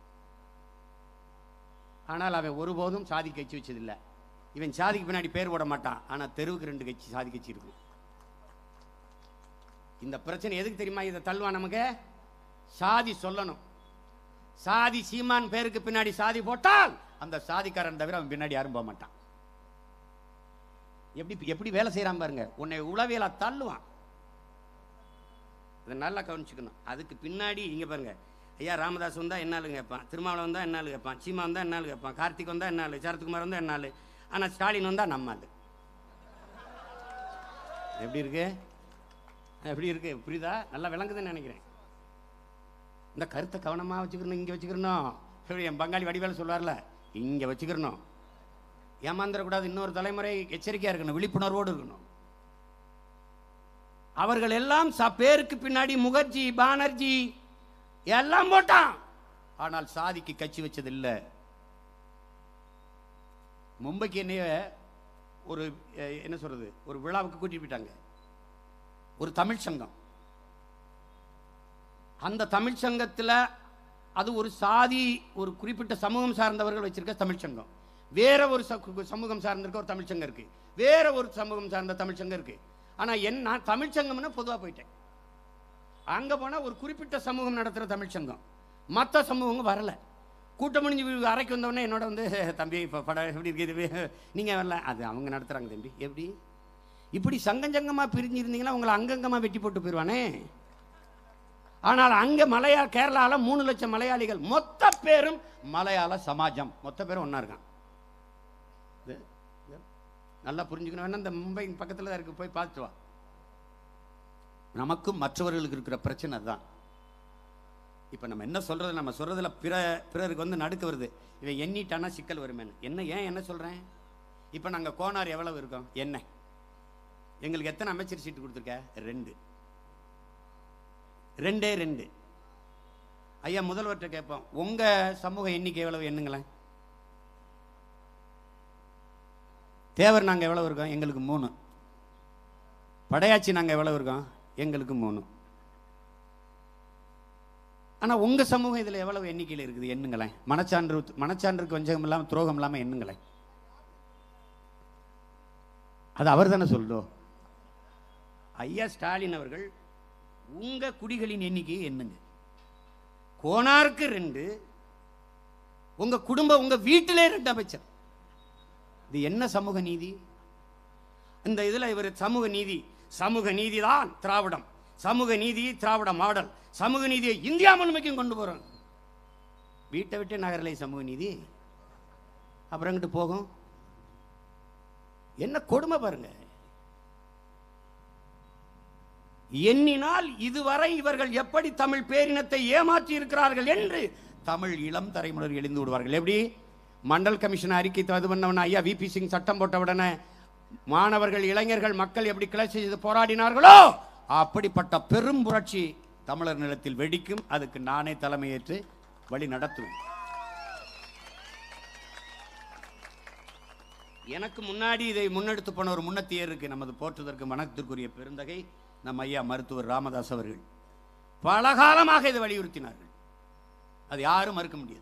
ஆனால் அவன் ஒருபோதும் சாதி கட்சி வச்சதில்லை இவன் சாதிக்கு பின்னாடி பேர் போட மாட்டான் ஆனால் தெருவுக்கு ரெண்டு கட்சி சாதி கட்சி இருக்கும் இந்த பிரச்சனை எதுக்கு தெரியுமா இதை தள்ளுவான் நமக்கு சாதி சொல்லணும் சாதி சீமான் பேருக்கு பின்னாடி சாதி போட்டால் அந்த சாதிக்காரன் தவிர அவன் பின்னாடி யாரும் போக மாட்டான் எப்படி எப்படி வேலை செய்யறான் பாருங்க உன்னை உளவியலா தள்ளுவான் இதை நல்லா கவனிச்சுக்கணும் அதுக்கு பின்னாடி இங்க பாருங்க ஐயா ராமதாஸ் வந்தா என்னாலு கேட்பான் திருமாவளவன் வந்தா என்னாலு கேட்பான் சீமா வந்தா என்னாலு கேட்பான் கார்த்திக் வந்தா என்னாலு சரத்குமார் வந்தா என்னாலு ஆனா ஸ்டாலின் வந்தா நம்ம ஆளு எப்படி இருக்கு எப்படி இருக்கு புரியுதா நல்லா விளங்குதுன்னு நினைக்கிறேன் இந்த கருத்தை கவனமா வச்சுக்கணும் இங்க வச்சுக்கிறணும் எப்படி என் பங்காளி வடிவேல சொல்வார்ல இங்க வச்சுக்கிறணும் ஏமாந்துடக்கூடாது இன்னொரு தலைமுறை எச்சரிக்கையா இருக்கணும் விழிப்புணர்வோடு இருக்கணும் அவர்கள் எல்லாம் ச பேருக்கு பின்னாடி முகர்ஜி பானர்ஜி எல்லாம் போட்டான் ஆனால் சாதிக்கு கட்சி வச்சது இல்ல மும்பைக்கு என்னைய ஒரு அஹ், என்ன சொல்றது ஒரு விழாவுக்கு கூட்டிட்டு போயிட்டாங்க ஒரு தமிழ் சங்கம் அந்த தமிழ் சங்கத்துல அது ஒரு சாதி ஒரு குறிப்பிட்ட சமூகம் சார்ந்தவர்கள் வச்சிருக்க தமிழ் சங்கம் வேற ஒரு ச- சமூகம் சார்ந்திருக்க ஒரு தமிழ் சங்கம் இருக்கு வேற ஒரு சமூகம் சார்ந்த தமிழ் சங்கம் இருக்கு ஆனா என்ன நான் தமிழ் சங்கம்னா பொதுவா போயிட்டேன் அங்க போனா ஒரு குறிப்பிட்ட சமூகம் நடத்துற தமிழ் சங்கம் மற்ற சமூகம் வரல கூட்டம் முடிஞ்சு வீ- அறைக்கு வந்தவொடனே என்னோட வந்து தம்பி இப்போ படம் எப்படி இருக்குது நீங்க வரல அது அவங்க நடத்துறாங்க தம்பி எப்படி இப்படி சங்கம் சங்கமா பிரிஞ்சு இருந்தீங்கன்னா உங்களை அங்கங்கமா வெட்டி போட்டு போயிடுவானே ஆனால் அங்க மலையா கேரளால மூணு லட்சம் மலையாளிகள் மொத்த பேரும் மலையாள சமாஜம் மொத்த பேரும் ஒண்ணா இருக்கான் இது- இது நல்லா புரிஞ்சுக்கணும் வேணா இந்த மும்பை பக்கத்துல தான் இருக்கு போய் பார்த்துட்டு வா நமக்கும் மற்றவர்களுக்கு இருக்கிற பிரச்சனை தான் இப்போ நம்ம என்ன சொல்றது நம்ம சொல்றதுல பிற பிறருக்கு வந்து நடுக்க வருது இவன் எண்ணிட்டானா சிக்கல் வருமேன்னு என்ன ஏன் என்ன சொல்றேன் இப்போ நாங்க கோனார் எவ்வளவு இருக்கோம் என்ன எங்களுக்கு எத்தனை அமைச்சர் சீட்டு கொடுத்துருக்க ரெண்டு ரெண்டே ரெண்டு ஐயா முதல்வர்கிட்ட கேட்போம் உங்க சமூக எண்ணிக்கை எவ்வளவு எண்ணுங்களேன் தேவர் நாங்க எவ்வளவு இருக்கோம் எங்களுக்கு மூணு படையாச்சி நாங்க எவ்வளவு இருக்கோம் எங்களுக்கு மூணு ஆனா உங்க சமூகம் இதுல எவ்வளவு எண்ணிக்கையில் இருக்குது எண்ணுங்களேன் மனச்சான்று மனச்சான்றுக்கு வஞ்சகம் இல்லாம துரோகம் இல்லாம எண்ணுங்களேன் அது அவர் தானே சொல்லும் ஐயா ஸ்டாலின் அவர்கள் உங்க குடிகளின் எண்ணிக்கையை எண்ணுங்க கோனாருக்கு ரெண்டு உங்க குடும்பம் உங்க வீட்டிலே ரெண்டு அமைச்சர் இது என்ன சமூக நீதி இந்த இதுல இவர் சமூக நீதி சமூக நீதி தான் திராவிடம் சமூக நீதி திராவிட மாடல் சமூக நீதியை இந்தியா முழுமைக்கும் கொண்டு போறோம் வீட்டை விட்டு நகரலை சமூக நீதி அப்புறம் எங்கிட்டு போகும் என்ன கொடுமை பாருங்க எண்ணினால் இதுவரை இவர்கள் எப்படி தமிழ் பேரினத்தை ஏமாற்றி இருக்கிறார்கள் என்று தமிழ் இளம் தலைமுறை எழுந்து விடுவார்கள் எப்படி மண்டல் கமிஷன் அறிக்கை இது பண்ணவன ஐயா விபி சிங் சட்டம் போட்ட உடனே மாணவர்கள் இளைஞர்கள் மக்கள் எப்படி கிளர்ச்சி செய்து போராடினார்களோ அப்படிப்பட்ட பெரும் புரட்சி தமிழர் நிலத்தில் வெடிக்கும் அதுக்கு நானே தலைமையேற்று வழி நடத்துவேன் எனக்கு முன்னாடி இதை முன்னெடுத்து போன ஒரு முன்னத்தியர் இருக்கு நமது போற்றுதற்கு வணக்கத்திற்குரிய பெருந்தகை நம் ஐயா மருத்துவர் ராமதாஸ் அவர்கள் பல காலமாக இதை வலியுறுத்தினார்கள் அது யாரும் மறுக்க முடியாது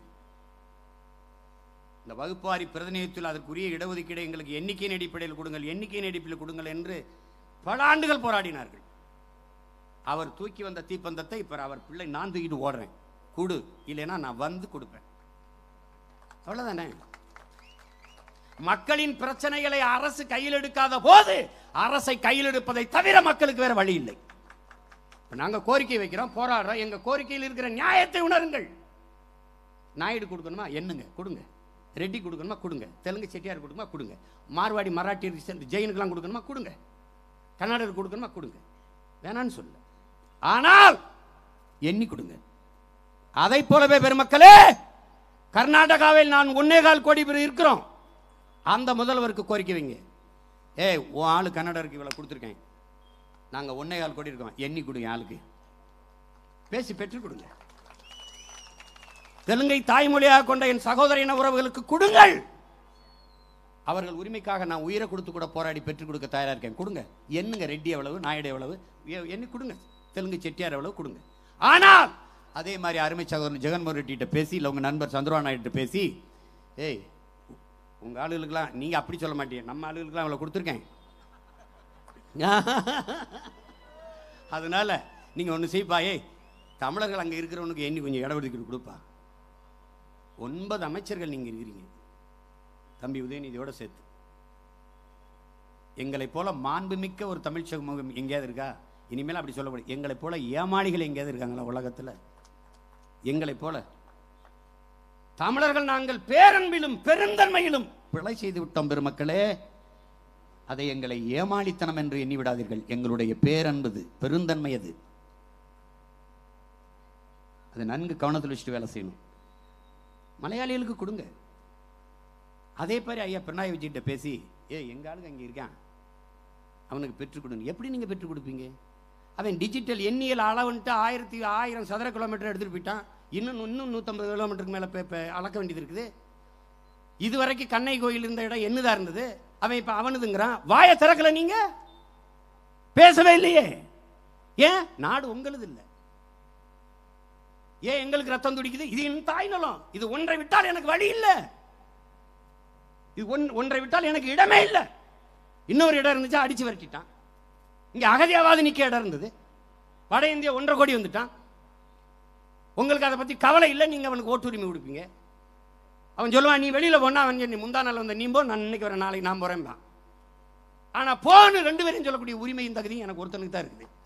இந்த வகுப்பாரி பிரதிநிதித்துவத்தில் அதற்குரிய இடஒதுக்கீடு எங்களுக்கு எண்ணிக்கையின் அடிப்படையில் கொடுங்கள் எண்ணிக்கையின் அடிப்படையில் கொடுங்கள் என்று பல ஆண்டுகள் போராடினார்கள் அவர் தூக்கி வந்த தீப்பந்தத்தை இப்ப அவர் பிள்ளை நான் தூக்கிட்டு ஓடுறேன் கொடு இல்லைன்னா நான் வந்து கொடுப்பேன் அவ்வளவுதானே மக்களின் பிரச்சனைகளை அரசு கையில் எடுக்காத போது அரசை கையில் எடுப்பதை தவிர மக்களுக்கு வேற வழி இல்லை இப்ப நாங்க கோரிக்கை வைக்கிறோம் போராடுறோம் எங்க கோரிக்கையில் இருக்கிற நியாயத்தை உணருங்கள் நாயுடு கொடுக்கணுமா என்னங்க கொடுங்க ரெட்டி கொடுக்கணுமா கொடுங்க தெலுங்கு செட்டியார் கொடுக்கணுமா கொடுங்க மார்வாடி மராட்டி சேர்ந்து ஜெயினுக்கெல்லாம் கொடுக்கணுமா கொடுங்க கன்னடர் கொடுக்கணுமா கொடுங்க வேணான்னு சொல்ல ஆனால் எண்ணி கொடுங்க அதை போலவே பெருமக்களே கர்நாடகாவில் நான் ஒன்னே கால் கோடி பேர் இருக்கிறோம் அந்த முதல்வருக்கு கோரிக்கை வைங்க ஏய் உன் ஆளு கன்னடருக்கு இவ்வளவு கொடுத்துருக்கேன் நாங்க ஒன்னே கால் கோடி இருக்கோம் எண்ணி கொடுங்க ஆளுக்கு பேசி பெற்றுக் கொடுங்க தெலுங்கை தாய்மொழியாக கொண்ட என் சகோதரின உறவுகளுக்கு கொடுங்கள் அவர்கள் உரிமைக்காக நான் உயிரை கொடுத்து கூட போராடி பெற்றுக் கொடுக்க தயாரா இருக்கேன் கொடுங்க என்னங்க ரெட்டி எவ்வளவு நாயுடு எவ்வளவு எ- எண்ணி கொடுங்க தெலுங்கு செட்டியார் எவ்வளவு கொடுங்க ஆனால் அதே மாதிரி அருமை சகோதரன் ஜெகன்மோகன் ரெட்டிகிட்ட பேசி இல்லை உங்க நண்பர் சந்திரா நாயுடு பேசி ஏய் உங்க ஆளுகளுக்கெல்லாம் நீங்க அப்படி சொல்ல மாட்டீங்க நம்ம ஆளுகளுக்கெல்லாம் அவ்வளவு கொடுத்துருக்கேன் அதனால நீங்க ஒன்று செய்ப்பா ஏய் தமிழர்கள் அங்க இருக்கிறவனுக்கு எண்ணி கொஞ்சம் இட ஒதுக்கீடு கொடுப்பா ஒன்பது அமைச்சர்கள் நீங்க இருக்கிறீங்க தம்பி உதயநிதியோட சேர்த்து எங்களைப் போல மாண்புமிக்க ஒரு தமிழ் சமூகம் எங்கேயாவது இருக்கா இனிமேல் அப்படி சொல்லப்படும் எங்களைப் போல ஏமாளிகள் எங்கேயாவது இருக்காங்களா உலகத்துல எங்களைப் போல தமிழர்கள் நாங்கள் பேரன்பிலும் பெருந்தன்மையிலும் பிழை செய்து விட்டோம் பெருமக்களே அதை எங்களை ஏமாளித்தனம் என்று எண்ணி விடாதீர்கள் எங்களுடைய பேரன்பது பெருந்தன்மை அது அதை நன்கு கவனத்தில் வச்சுட்டு வேலை செய்யணும் மலையாளிகளுக்கு கொடுங்க அதே மாதிரி ஐயா பிரணாய் விஜய்கிட்ட பேசி ஏ எங்க ஆளுங்க அங்கே இருக்கான் அவனுக்கு பெற்றுக் கொடுங்க எப்படி நீங்க பெற்றுக் கொடுப்பீங்க அவன் டிஜிட்டல் எண்ணியல் அளவுன்ட்டு ஆயிரத்தி ஆயிரம் சதுர கிலோமீட்டர் எடுத்துட்டு போயிட்டான் இன்னும் இன்னும் நூற்றம்பது கிலோமீட்டருக்கு மேலே இப்போ அளக்க வேண்டியது இருக்குது இதுவரைக்கும் கண்ணை கோயில் இருந்த இடம் என்னதா இருந்தது அவன் இப்போ அவனுதுங்கிறான் வாயை திறக்கல நீங்க பேசவே இல்லையே ஏன் நாடு உங்களுது இல்லை ஏன் எங்களுக்கு ரத்தம் துடிக்குது இது என் தாய் நலம் இது ஒன்றை விட்டால் எனக்கு வழி இல்லை இது ஒன் ஒன்றை விட்டால் எனக்கு இடமே இல்லை இன்னொரு இடம் இருந்துச்சு அடிச்சு விரட்டிட்டான் இங்க அகதியாவது நிக்க இடம் இருந்தது வட இந்தியா ஒன்றரை கோடி வந்துட்டான் உங்களுக்கு அதை பத்தி கவலை இல்லை நீங்க அவனுக்கு ஓட்டுரிமை கொடுப்பீங்க அவன் சொல்லுவான் நீ வெளியில போனா அவன் நீ முந்தா நாள் வந்த நீ போ நான் இன்னைக்கு வரேன் நாளைக்கு நான் போறேன்பா ஆனா போன்னு ரெண்டு பேரும் சொல்லக்கூடிய உரிமையும் தகுதியும் எனக்கு ஒருத்தனுக்கு தான் இருக்குது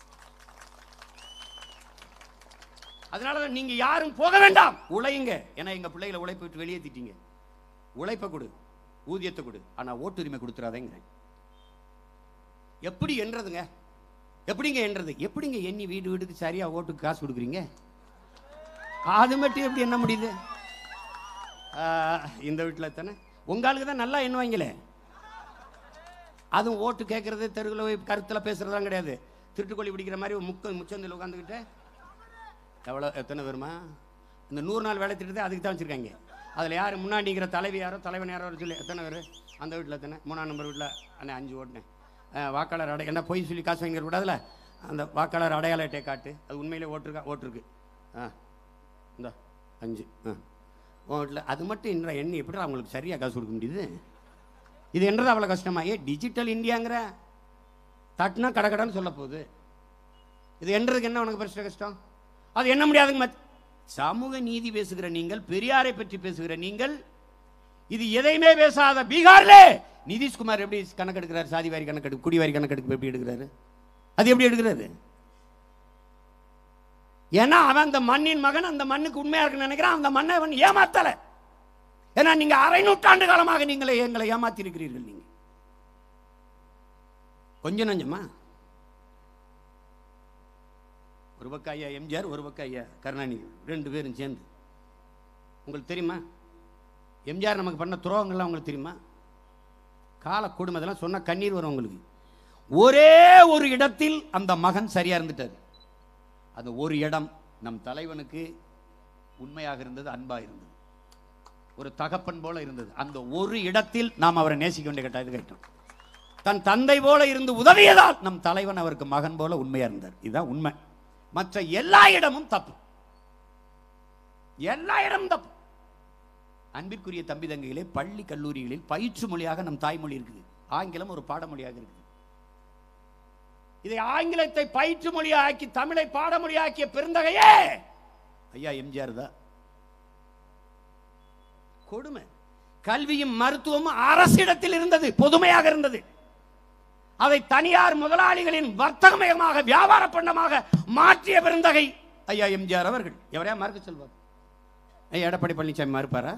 அதனாலதான் நீங்க யாரும் போக வேண்டாம் உழையுங்க ஏன்னா எங்க பிள்ளைகளை உழைப்பு விட்டு வெளியேற்றிட்டீங்க உழைப்பை கொடு ஊதியத்தை கொடு ஆனா ஓட்டுரிமை கொடுத்துறாதேங்கிறேன் எப்படி என்றதுங்க எப்படிங்க என்றது எப்படிங்க எண்ணி வீடு வீட்டுக்கு சரியா ஓட்டுக்கு காசு கொடுக்குறீங்க அது மட்டும் எப்படி என்ன முடியுது ஆ, இந்த வீட்டில் தானே உங்க ஆளுக்கு தான் நல்லா எண்ணுவாங்களே அதுவும் ஓட்டு கேட்கறது தெருவில் போய் கருத்தில் பேசுறதுலாம் கிடையாது திருட்டுக்கோழி பிடிக்கிற மாதிரி ஒரு முக்க முச்சந்தில் உட்காந்துக்கிட்டு எவ்வளோ எத்தனை பேருமா இந்த நூறு நாள் வேலை திட்டத்தை அதுக்கு தான் வச்சுருக்காங்க அதில் யார் முன்னாடிங்கிற தலைவி யாரோ தலைவன் யாரோ சொல்லி எத்தனை பேர் அந்த வீட்டில் எத்தனை மூணாம் நம்பர் வீட்டில் அண்ணே அஞ்சு ஓட்டினேன் அஹ், வாக்காளர் அடை என்ன பொய் சொல்லி காசு வாங்கிட கூடாதுல அந்த வாக்காளர் அடையாள அட்டை காட்டு அது உண்மையிலே ஓட்டிருக்கா ஓட்டிருக்கு ஆ இந்த அஞ்சு ஆ உன் வீட்டில் அது மட்டும் என்ற எண்ணி எப்படி அவங்களுக்கு சரியாக காசு கொடுக்க முடியுது இது என்றது அவ்வளோ கஷ்டமா ஏ டிஜிட்டல் இந்தியாங்கிற தட்டுனா கடகடன்னு சொல்ல போகுது இது என்றதுக்கு என்ன உனக்கு பிரச்சனை கஷ்டம் அது என்ன முடியாதுங்க மத் சமூக நீதி பேசுகிற நீங்கள் பெரியாரை பற்றி பேசுகிற நீங்கள் இது எதையுமே பேசாத பீகார்ல நிதிஷ்குமார் எப்படி கணக்கெடுக்கிறார் சாதி வாரி கணக்கெடு குடிவாரி கணக்கெடுப்பு எப்படி எடுக்கிறாரு அது எப்படி எடுக்கிறாரு ஏன்னா அவன் அந்த மண்ணின் மகன் அந்த மண்ணுக்கு உண்மையா இருக்குன்னு நினைக்கிறான் அந்த மண்ணை அவன் ஏமாத்தல ஏன்னா நீங்க அரை நூற்றாண்டு காலமாக நீங்களை எங்களை ஏமாத்தி இருக்கிறீர்கள் நீங்க கொஞ்சம் நஞ்சமா ஒரு பக்கம் ஐயா எம்ஜிஆர் ஒரு பக்கம் ஐயா கருணாநிதி ரெண்டு பேரும் சேர்ந்து உங்களுக்கு தெரியுமா எம்ஜிஆர் நமக்கு பண்ண துரோகங்கள்லாம் உங்களுக்கு தெரியுமா கால கொடுமை இதெல்லாம் சொன்னா கண்ணீர் வரும் உங்களுக்கு ஒரே ஒரு இடத்தில் அந்த மகன் சரியா இருந்துட்டார் அந்த ஒரு இடம் நம் தலைவனுக்கு உண்மையாக இருந்தது அன்பா இருந்தது ஒரு தகப்பன் போல இருந்தது அந்த ஒரு இடத்தில் நாம் அவரை நேசிக்க வேண்டிய கட்டாயத்து கேட்டோம் தன் தந்தை போல இருந்து உதவியதால் நம் தலைவன் அவருக்கு மகன் போல உண்மையா இருந்தார் இதுதான் உண்மை மற்ற எல்லா இடமும் தப்பு எல்லா இடமும் தப்பு அன்பிற்குரிய தம்பி தங்கைகளே பள்ளி கல்லூரிகளில் பயிற்று மொழியாக நம் தாய்மொழி இருக்குது ஆங்கிலம் ஒரு பாடமொழியாக இருக்குது இதை ஆங்கிலத்தை பயிற்று மொழியாக்கி தமிழை பாடமொழியாக்கிய பெருந்தகையே ஐயா எம்ஜிஆர் தான் கொடுமை கல்வியும் மருத்துவமும் அரசிடத்தில் இருந்தது பொதுமையாக இருந்தது அதை தனியார் முதலாளிகளின் வர்த்தகமயமாக வியாபார பண்டமாக மாற்றிய பெருந்தகை ஐயா எம்ஜிஆர் அவர்கள் எவரையா மறுக்க சொல்வார் ஐயா எடப்பாடி பழனிசாமி மறுப்பாரா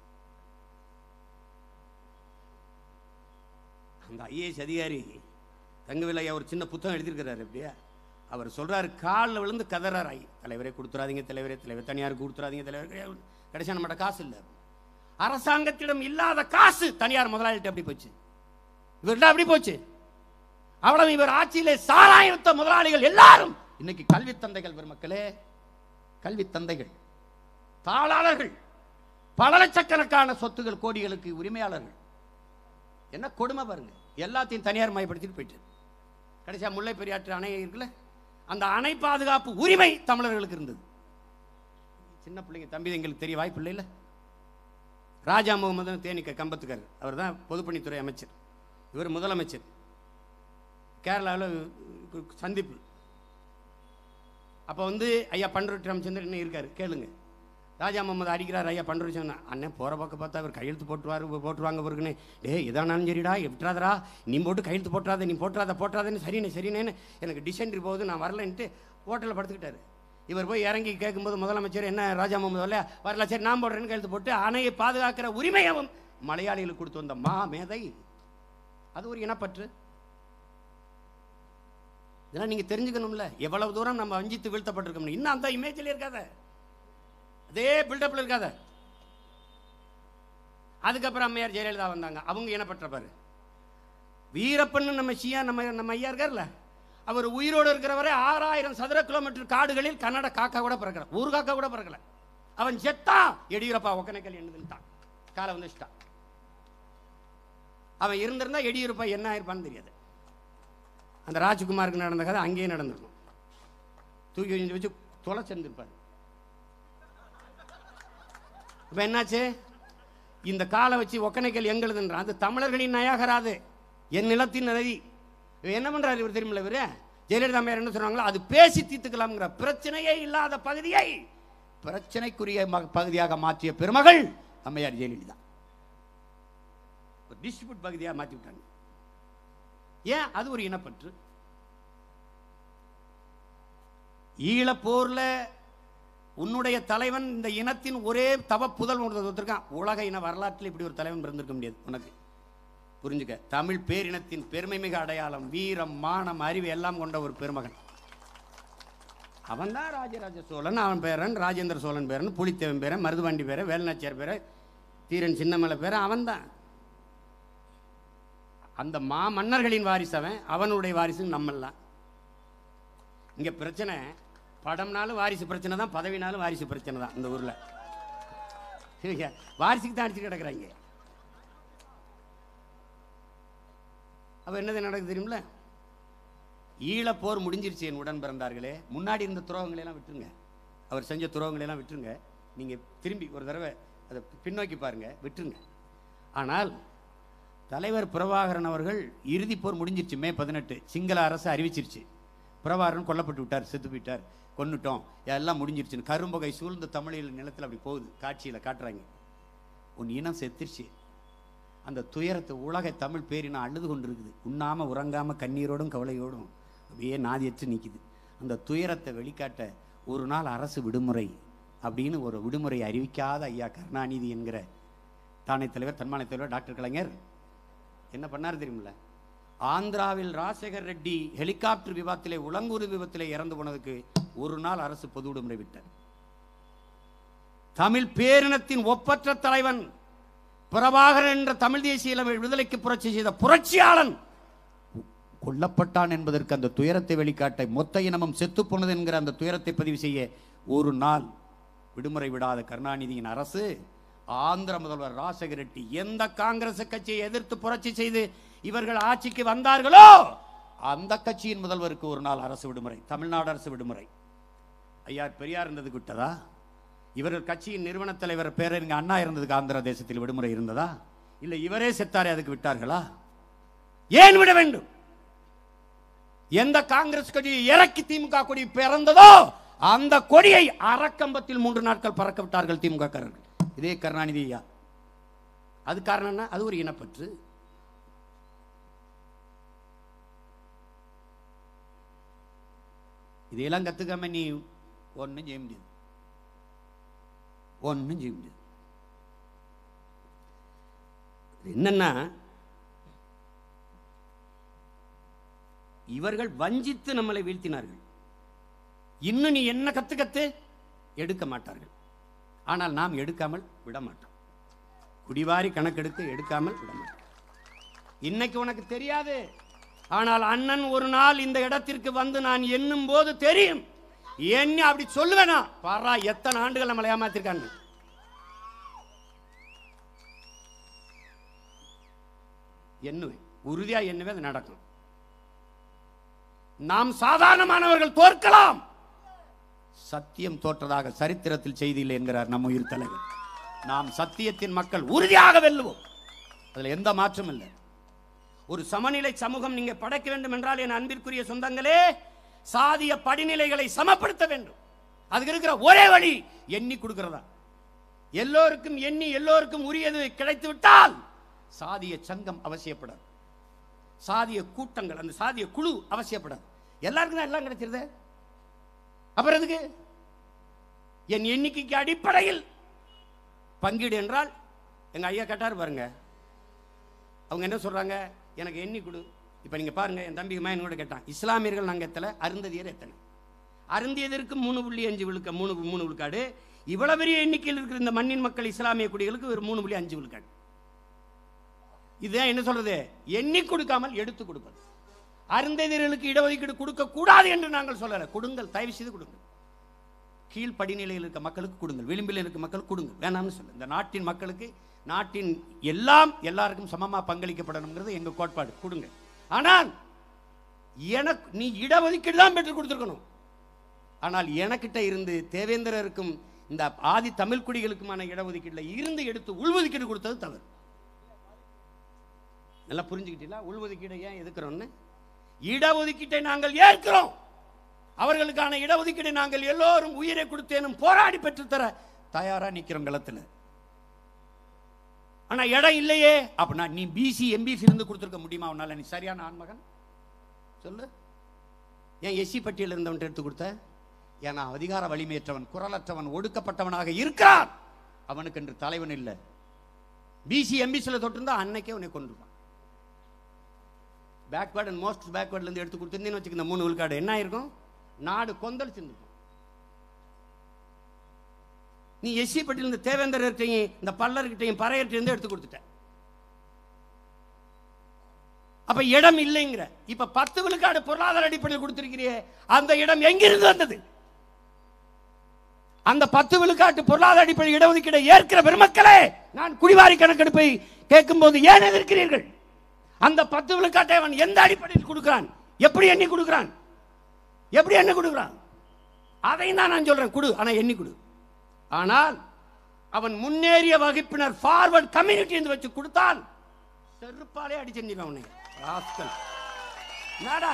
அந்த ஐஏஎஸ் அதிகாரி தங்கவேல் ஐயா ஒரு சின்ன புத்தகம் எழுதியிருக்கிறாரு அப்படியா அவர் சொல்றாரு காலில் விழுந்து கதறார் ஐ தலைவரே கொடுத்துறாதீங்க தலைவரே தலைவர் தனியாருக்கு கொடுத்துறாதீங்க தலைவர் கடைசியா நம்மகிட்ட காசு இல்லை அரசாங்கத்திடம் இல்லாத காசு தனியார் முதலாளிகிட்ட அப்படி போச்சு இவர்கிட்ட அப்படி போச்சு அவ்வளவு இவர் ஆட்சியிலே சாராயம் வித்த முதலாளிகள் எல்லாரும் இன்னைக்கு கல்வி தந்தைகள் பெருமக்களே கல்வி தந்தைகள் தாளாளர்கள் பல லட்சக்கணக்கான சொத்துகள் கோடிகளுக்கு உரிமையாளர்கள் என்ன கொடுமை பாருங்க எல்லாத்தையும் தனியார் மயப்படுத்திட்டு போயிட்டு கடைசியா முல்லை பெரியாற்று அணை இருக்குல்ல அந்த அணை பாதுகாப்பு உரிமை தமிழர்களுக்கு இருந்தது சின்ன பிள்ளைங்க தம்பி எங்களுக்கு தெரிய வாய்ப்பு இல்லைல்ல ராஜா முகமது தேனிக்க கம்பத்துக்கார் அவர் தான் பொதுப்பணித்துறை அமைச்சர் இவர் முதலமைச்சர் கேரளாவில் சந்திப்பு அப்போ வந்து ஐயா பண்டூர் ராமச்சந்திரன் இன்னும் இருக்காரு கேளுங்க ராஜா முகமது அடிக்கிறார் ஐயா பண்டூர் சொன்னேன் அண்ணன் போகிற பக்கம் பார்த்தா அவர் கையெழுத்து போட்டுருவாரு போட்டுருவாங்க பிறகுன்னு டே இதானாலும் சரிடா விட்டுறாதரா நீ போட்டு கையெழுத்து போட்டுறாத நீ போட்டுறாத போட்டுறாதன்னு சரிண்ணே சரிண்ணேன்னு எனக்கு டிசென்ட்ரி போகுது நான் வரலன்ட்டு ஹோட்டலில் படுத்துக்கிட்டாரு இவர் போய் இறங்கி கேட்கும்போது முதலமைச்சர் என்ன ராஜா முகமது வரல வரல சரி நான் போடுறேன்னு கையெழுத்து போட்டு அணையை பாதுகாக்கிற உரிமையவும் மலையாளிகளுக்கு கொடுத்து வந்த மா மேதை அது ஒரு இனப்பற்று இதெல்லாம் நீங்க தெரிஞ்சுக்கணும்ல எவ்வளவு தூரம் நம்ம வஞ்சித்து வீழ்த்தப்பட்டிருக்கோம் இன்னும் அந்த இமேஜில் இருக்காத அதே பில்டப்ல இருக்காத அதுக்கப்புறம் அம்மையார் ஜெயலலிதா வந்தாங்க அவங்க இனப்பற்ற பாரு வீரப்பன்னு நம்ம சியா நம்ம நம்ம ஐயா இருக்கார்ல அவர் உயிரோடு இருக்கிறவரை ஆறாயிரம் சதுர கிலோமீட்டர் காடுகளில் கன்னட காக்கா கூட பிறக்கல ஒரு காக்கா கூட பிறக்கல அவன் செத்தான் எடியூரப்பா ஒக்கனைக்கல் என்னதுன்ட்டான் காலை வந்துட்டான் அவன் இருந்திருந்தா எடியூரப்பா என்ன ஆயிருப்பான்னு தெரியாது அந்த ராஜ்குமாருக்கு நடந்த கதை அங்கேயே நடந்திருக்கும் தூக்கி கொஞ்சம் வச்சு தொலை சேர்ந்துருப்பாரு இப்போ என்னாச்சு இந்த காலை வச்சு ஒக்கனைக்கல் எங்களுதுன்றான் அது தமிழர்களின் நயாகராது என் நிலத்தின் நதி இவர் என்ன பண்றாரு இவர் தெரியுமில்ல இவரு ஜெயலலிதா அம்மையார் என்ன சொன்னாங்களோ அது பேசி தீர்த்துக்கலாம்ங்கிற பிரச்சனையே இல்லாத பகுதியை பிரச்சனைக்குரிய ம- பகுதியாக மாற்றிய பெருமகள் அம்மையார் ஜெயலலிதா ஒரு டிஸ்ட்ரிபியூட் பகுதியாக மாற்றி விட்டாங்க ஏன் அது ஒரு இனப்பற்று ஈழப்போர்ல உன்னுடைய தலைவன் இந்த இனத்தின் ஒரே தவ புதல் ஒருத்தருக்கான் உலக இன வரலாற்றில் இப்படி ஒரு தலைவன் பிறந்திருக்க முடியாது உனக்கு புரிஞ்சுக்க தமிழ் பேரினத்தின் பெருமை மிக அடையாளம் வீரம் மானம் அறிவு எல்லாம் கொண்ட ஒரு பெருமகன் அவன் தான் ராஜராஜ சோழன் அவன் பேரன் ராஜேந்திர சோழன் பேரன் புலித்தேவன் பேரன் மருதுபாண்டி பேரன் வேலுநாச்சியார் பேரன் தீரன் சின்னமலை பேரன் அவன் தான் அந்த மா மன்னர்களின் வாரிசு அவன் அவனுடைய வாரிசு நம்மெல்லாம் இங்க பிரச்சனை படம்னாலும் வாரிசு பிரச்சனை தான் பதவினாலும் வாரிசு பிரச்சனை தான் இந்த ஊர்ல சரிங்க வாரிசுக்கு தான் அடிச்சு கிடக்குறாங்க அப்ப என்னது நடக்குது தெரியுமில ஈழப்போர் முடிஞ்சிருச்சு என் உடன் பிறந்தார்களே முன்னாடி இருந்த துரோகங்களை எல்லாம் விட்டுருங்க அவர் செஞ்ச துரோகங்களை எல்லாம் விட்டுருங்க நீங்க திரும்பி ஒரு தடவை அதை பின்னோக்கி பாருங்க விட்டுருங்க ஆனால் தலைவர் பிரபாகரன் அவர்கள் இறுதிப் போர் முடிஞ்சிருச்சு மே பதினெட்டு சிங்கள அரசு அறிவிச்சிருச்சு பிரபாகரன் கொல்லப்பட்டு விட்டார் செத்து போயிட்டார் கொன்னுட்டோம் எல்லாம் முடிஞ்சிருச்சுன்னு கரும்பகை சூழ்ந்த தமிழில் நிலத்தில் அப்படி போகுது காட்சியில் காட்டுறாங்க உன் இனம் செத்துருச்சு அந்த துயரத்தை உலக தமிழ் பேரினம் அழுது கொண்டிருக்குது உண்ணாம உறங்காம கண்ணீரோடும் கவலையோடும் அப்படியே நாதியற்று நிக்குது அந்த துயரத்தை வெளிக்காட்ட ஒரு நாள் அரசு விடுமுறை அப்படின்னு ஒரு விடுமுறை அறிவிக்காத ஐயா கருணாநிதி என்கிற தானே தலைவர் தன்மான தலைவர் டாக்டர் கலைஞர் என்ன பண்ணார் தெரியுமில்ல ஆந்திராவில் ராஜசேகர் ரெட்டி ஹெலிகாப்டர் விபத்திலே உளங்கூர் விபத்திலே இறந்து போனதுக்கு ஒரு நாள் அரசு பொது விடுமுறை விட்டார் தமிழ் பேரினத்தின் ஒப்பற்ற தலைவன் பிரபாகரன் என்ற தமிழ் தேசிய இளமை விடுதலைக்கு புரட்சி செய்த புரட்சியாளன் கொல்லப்பட்டான் என்பதற்கு அந்த துயரத்தை வெளிக்காட்ட மொத்த இனமும் செத்து போனது என்கிற அந்த துயரத்தை பதிவு செய்ய ஒரு நாள் விடுமுறை விடாத கருணாநிதியின் அரசு ஆந்திர முதல்வர் ராஜசேகர ரெட்டி எந்த காங்கிரஸ் கட்சியை எதிர்த்து புரட்சி செய்து இவர்கள் ஆட்சிக்கு வந்தார்களோ அந்த கட்சியின் முதல்வருக்கு ஒரு நாள் அரசு விடுமுறை தமிழ்நாடு அரசு விடுமுறை ஐயா பெரியார் இருந்ததுக்கு விட்டதா இவர்கள் கட்சியின் நிறுவன தலைவர் பேரறிஞர் அண்ணா இருந்ததுக்கு ஆந்திர தேசத்தில் விடுமுறை இருந்ததா இல்லை இவரே செத்தாரே அதுக்கு விட்டார்களா ஏன் விட வேண்டும் எந்த காங்கிரஸ் கொடி இறக்கி திமுக கொடி பிறந்ததோ அந்த கொடியை அறக்கம்பத்தில் மூன்று நாட்கள் பறக்க விட்டார்கள் திமுக காரர்கள் இதே கருணாநிதி ஐயா அது காரணம் என்ன அது ஒரு இனப்பற்று இதையெல்லாம் கத்துக்காம நீ ஒன்றும் செய்ய முடியாது ஒன்றும் செய்ய முடியாது இது என்னன்னா இவர்கள் வஞ்சித்து நம்மளை வீழ்த்தினார்கள் இன்னும் நீ என்ன கத்து கத்து எடுக்க மாட்டார்கள் ஆனால் நாம் எடுக்காமல் விட மாட்டோம் குடிவாரி கணக்கெடுத்து எடுக்காமல் விட மாட்டோம் இன்னைக்கு உனக்கு தெரியாது ஆனால் அண்ணன் ஒரு நாள் இந்த இடத்திற்கு வந்து நான் எண்ணும் போது தெரியும் என்ன அப்படி சொல்லுவேனா பாரா எத்தனை ஆண்டுகள் நம்மளை ஏமாத்திருக்காங்க எண்ணுவேன் உறுதியா எண்ணுவேன் அது நடக்கும் நாம் சாதாரணமானவர்கள் தோற்கலாம் சத்தியம் தோற்றதாக சரித்திரத்தில் செய்தியில் என்கிறார் நம்ம உயிர் தலைவர் நாம் சத்தியத்தின் மக்கள் உறுதியாக வெல்லுவோம் அதுல எந்த மாற்றம் இல்லை ஒரு சமநிலை சமூகம் நீங்க படைக்க வேண்டும் என்றால் என் அன்பிற்குரிய சொந்தங்களே சாதிய படிநிலைகளை சமப்படுத்த வேண்டும் அதுக்கு இருக்கிற ஒரே வழி எண்ணி கொடுக்கிறதா எல்லோருக்கும் எண்ணி எல்லோருக்கும் உரியது கிடைத்து விட்டால் சாதிய சங்கம் அவசியப்படாது சாதிய கூட்டங்கள் அந்த சாதிய குழு அவசியப்படாது எல்லாருக்கும் தான் எல்லாம் கிடைச்சிருதே அப்புறம் எதுக்கு என் எண்ணிக்கைக்கு அடிப்படையில் பங்கீடு என்றால் எங்க ஐயா கேட்டார் பாருங்க அவங்க என்ன சொல்றாங்க எனக்கு எண்ணி கொடு இப்போ நீங்க பாருங்க என் தம்பி மயன் கூட கேட்டான் இஸ்லாமியர்கள் நாங்கள் எத்தனை அருந்ததியர் எத்தனை அருந்தியதற்கு மூணு புள்ளி அஞ்சு விழுக்க மூணு மூணு விழுக்காடு இவ்வளவு பெரிய எண்ணிக்கையில் இருக்கிற இந்த மண்ணின் மக்கள் இஸ்லாமிய குடிகளுக்கு ஒரு மூணு புள்ளி அஞ்சு விழுக்காடு இதுதான் என்ன சொல்றது எண்ணி கொடுக்காமல் எடுத்து கொடுப்பது அருந்ததியர்களுக்கு இடஒதுக்கீடு கொடுக்க கூடாது என்று நாங்கள் சொல்லல கொடுங்கள் தயவு செய்து கொடுங்கள் கீழ் படிநிலையில் இருக்க மக்களுக்கு கொடுங்கள் விளிம்பில் இருக்க மக்களுக்கு கொடுங்கள் வேணாம்னு சொல்லு இந்த நாட்டின் மக்களுக்கு நாட்டின் எல்லாம் எல்லாருக்கும் சமமா பங்களிக்கப்படணுங்கிறது எங்க கோட்பாடு கொடுங்க ஆனால் எனக்கு நீ இடஒதுக்கீடு தான் பெற்று கொடுத்துருக்கணும் ஆனால் எனக்கிட்ட இருந்து தேவேந்திரருக்கும் இந்த ஆதி தமிழ் குடிகளுக்குமான இடஒதுக்கீடுல இருந்து எடுத்து உள்ஒதுக்கீடு கொடுத்தது தவறு நல்லா புரிஞ்சுக்கிட்டீங்களா உள்ஒதுக்கீடை ஏன் எதுக்குறோம்னு இடஒதுக்கீட்டை நாங்கள் ஏற்கிறோம் அவர்களுக்கான இடஒதுக்கீடை நாங்கள் எல்லோரும் உயிரை கொடுத்தேனும் போராடி பெற்றுத்தர தயாரா நிக்கிறோம் களத்துல ஆனா இடம் இல்லையே அப்படின்னா நீ பிசி எம்பிசி இருந்து கொடுத்துருக்க முடியுமா உன்னால நீ சரியான ஆண்மகன் சொல்லு ஏன் எஸ்சி பட்டியல் இருந்தவன் எடுத்து கொடுத்த ஏன்னா அதிகார வலிமையற்றவன் குரலற்றவன் ஒடுக்கப்பட்டவனாக இருக்கிறான் அவனுக்கு என்று தலைவன் இல்லை பிசி எம்பிசில தொட்டிருந்தா அன்னைக்கே உன்னை கொண்டுருவான் பேக்வேர்ட் அண்ட் மோஸ்ட் பேக்வேர்ட்ல இருந்து எடுத்து கொடுத்துருந்தேன்னு வச்சுக்க இந்த மூணு விழுக்காடு என்ன ஆயிருக்கும் நாடு கொந்தளிச்சிருந்துருக்கும் நீ எஸ்சி பட்டியல் இந்த தேவேந்தர்கிட்டையும் இந்த பல்லர்கிட்டையும் பறையர்கிட்டையும் எடுத்து கொடுத்துட்ட அப்ப இடம் இல்லைங்கிற இப்ப பத்து விழுக்காடு பொருளாதார அடிப்படையில் கொடுத்திருக்கிறியே அந்த இடம் எங்கிருந்து வந்தது அந்த பத்து விழுக்காட்டு பொருளாதார அடிப்படையில் இடஒதுக்கீடை ஏற்கிற பெருமக்களே நான் குடிவாரி கணக்கெடுப்பை கேட்கும் போது ஏன் எதிர்க்கிறீர்கள் அந்த பத்து விழுக்காட்டை அவன் எந்த அடிப்படையில் கொடுக்கிறான் எப்படி எண்ணி கொடுக்கிறான் எப்படி எண்ணி கொடுக்கிறான் அதையும் தான் நான் சொல்றேன் கொடு ஆனா எண்ணி கொடு ஆனால் அவன் முன்னேறிய வகுப்பினர் ஃபார்வர்ட் கம்யூனிட்டி என்று வச்சு கொடுத்தால் செருப்பாலே அடிச்சிருந்தான் அவனை ராஸ்கல். என்னடா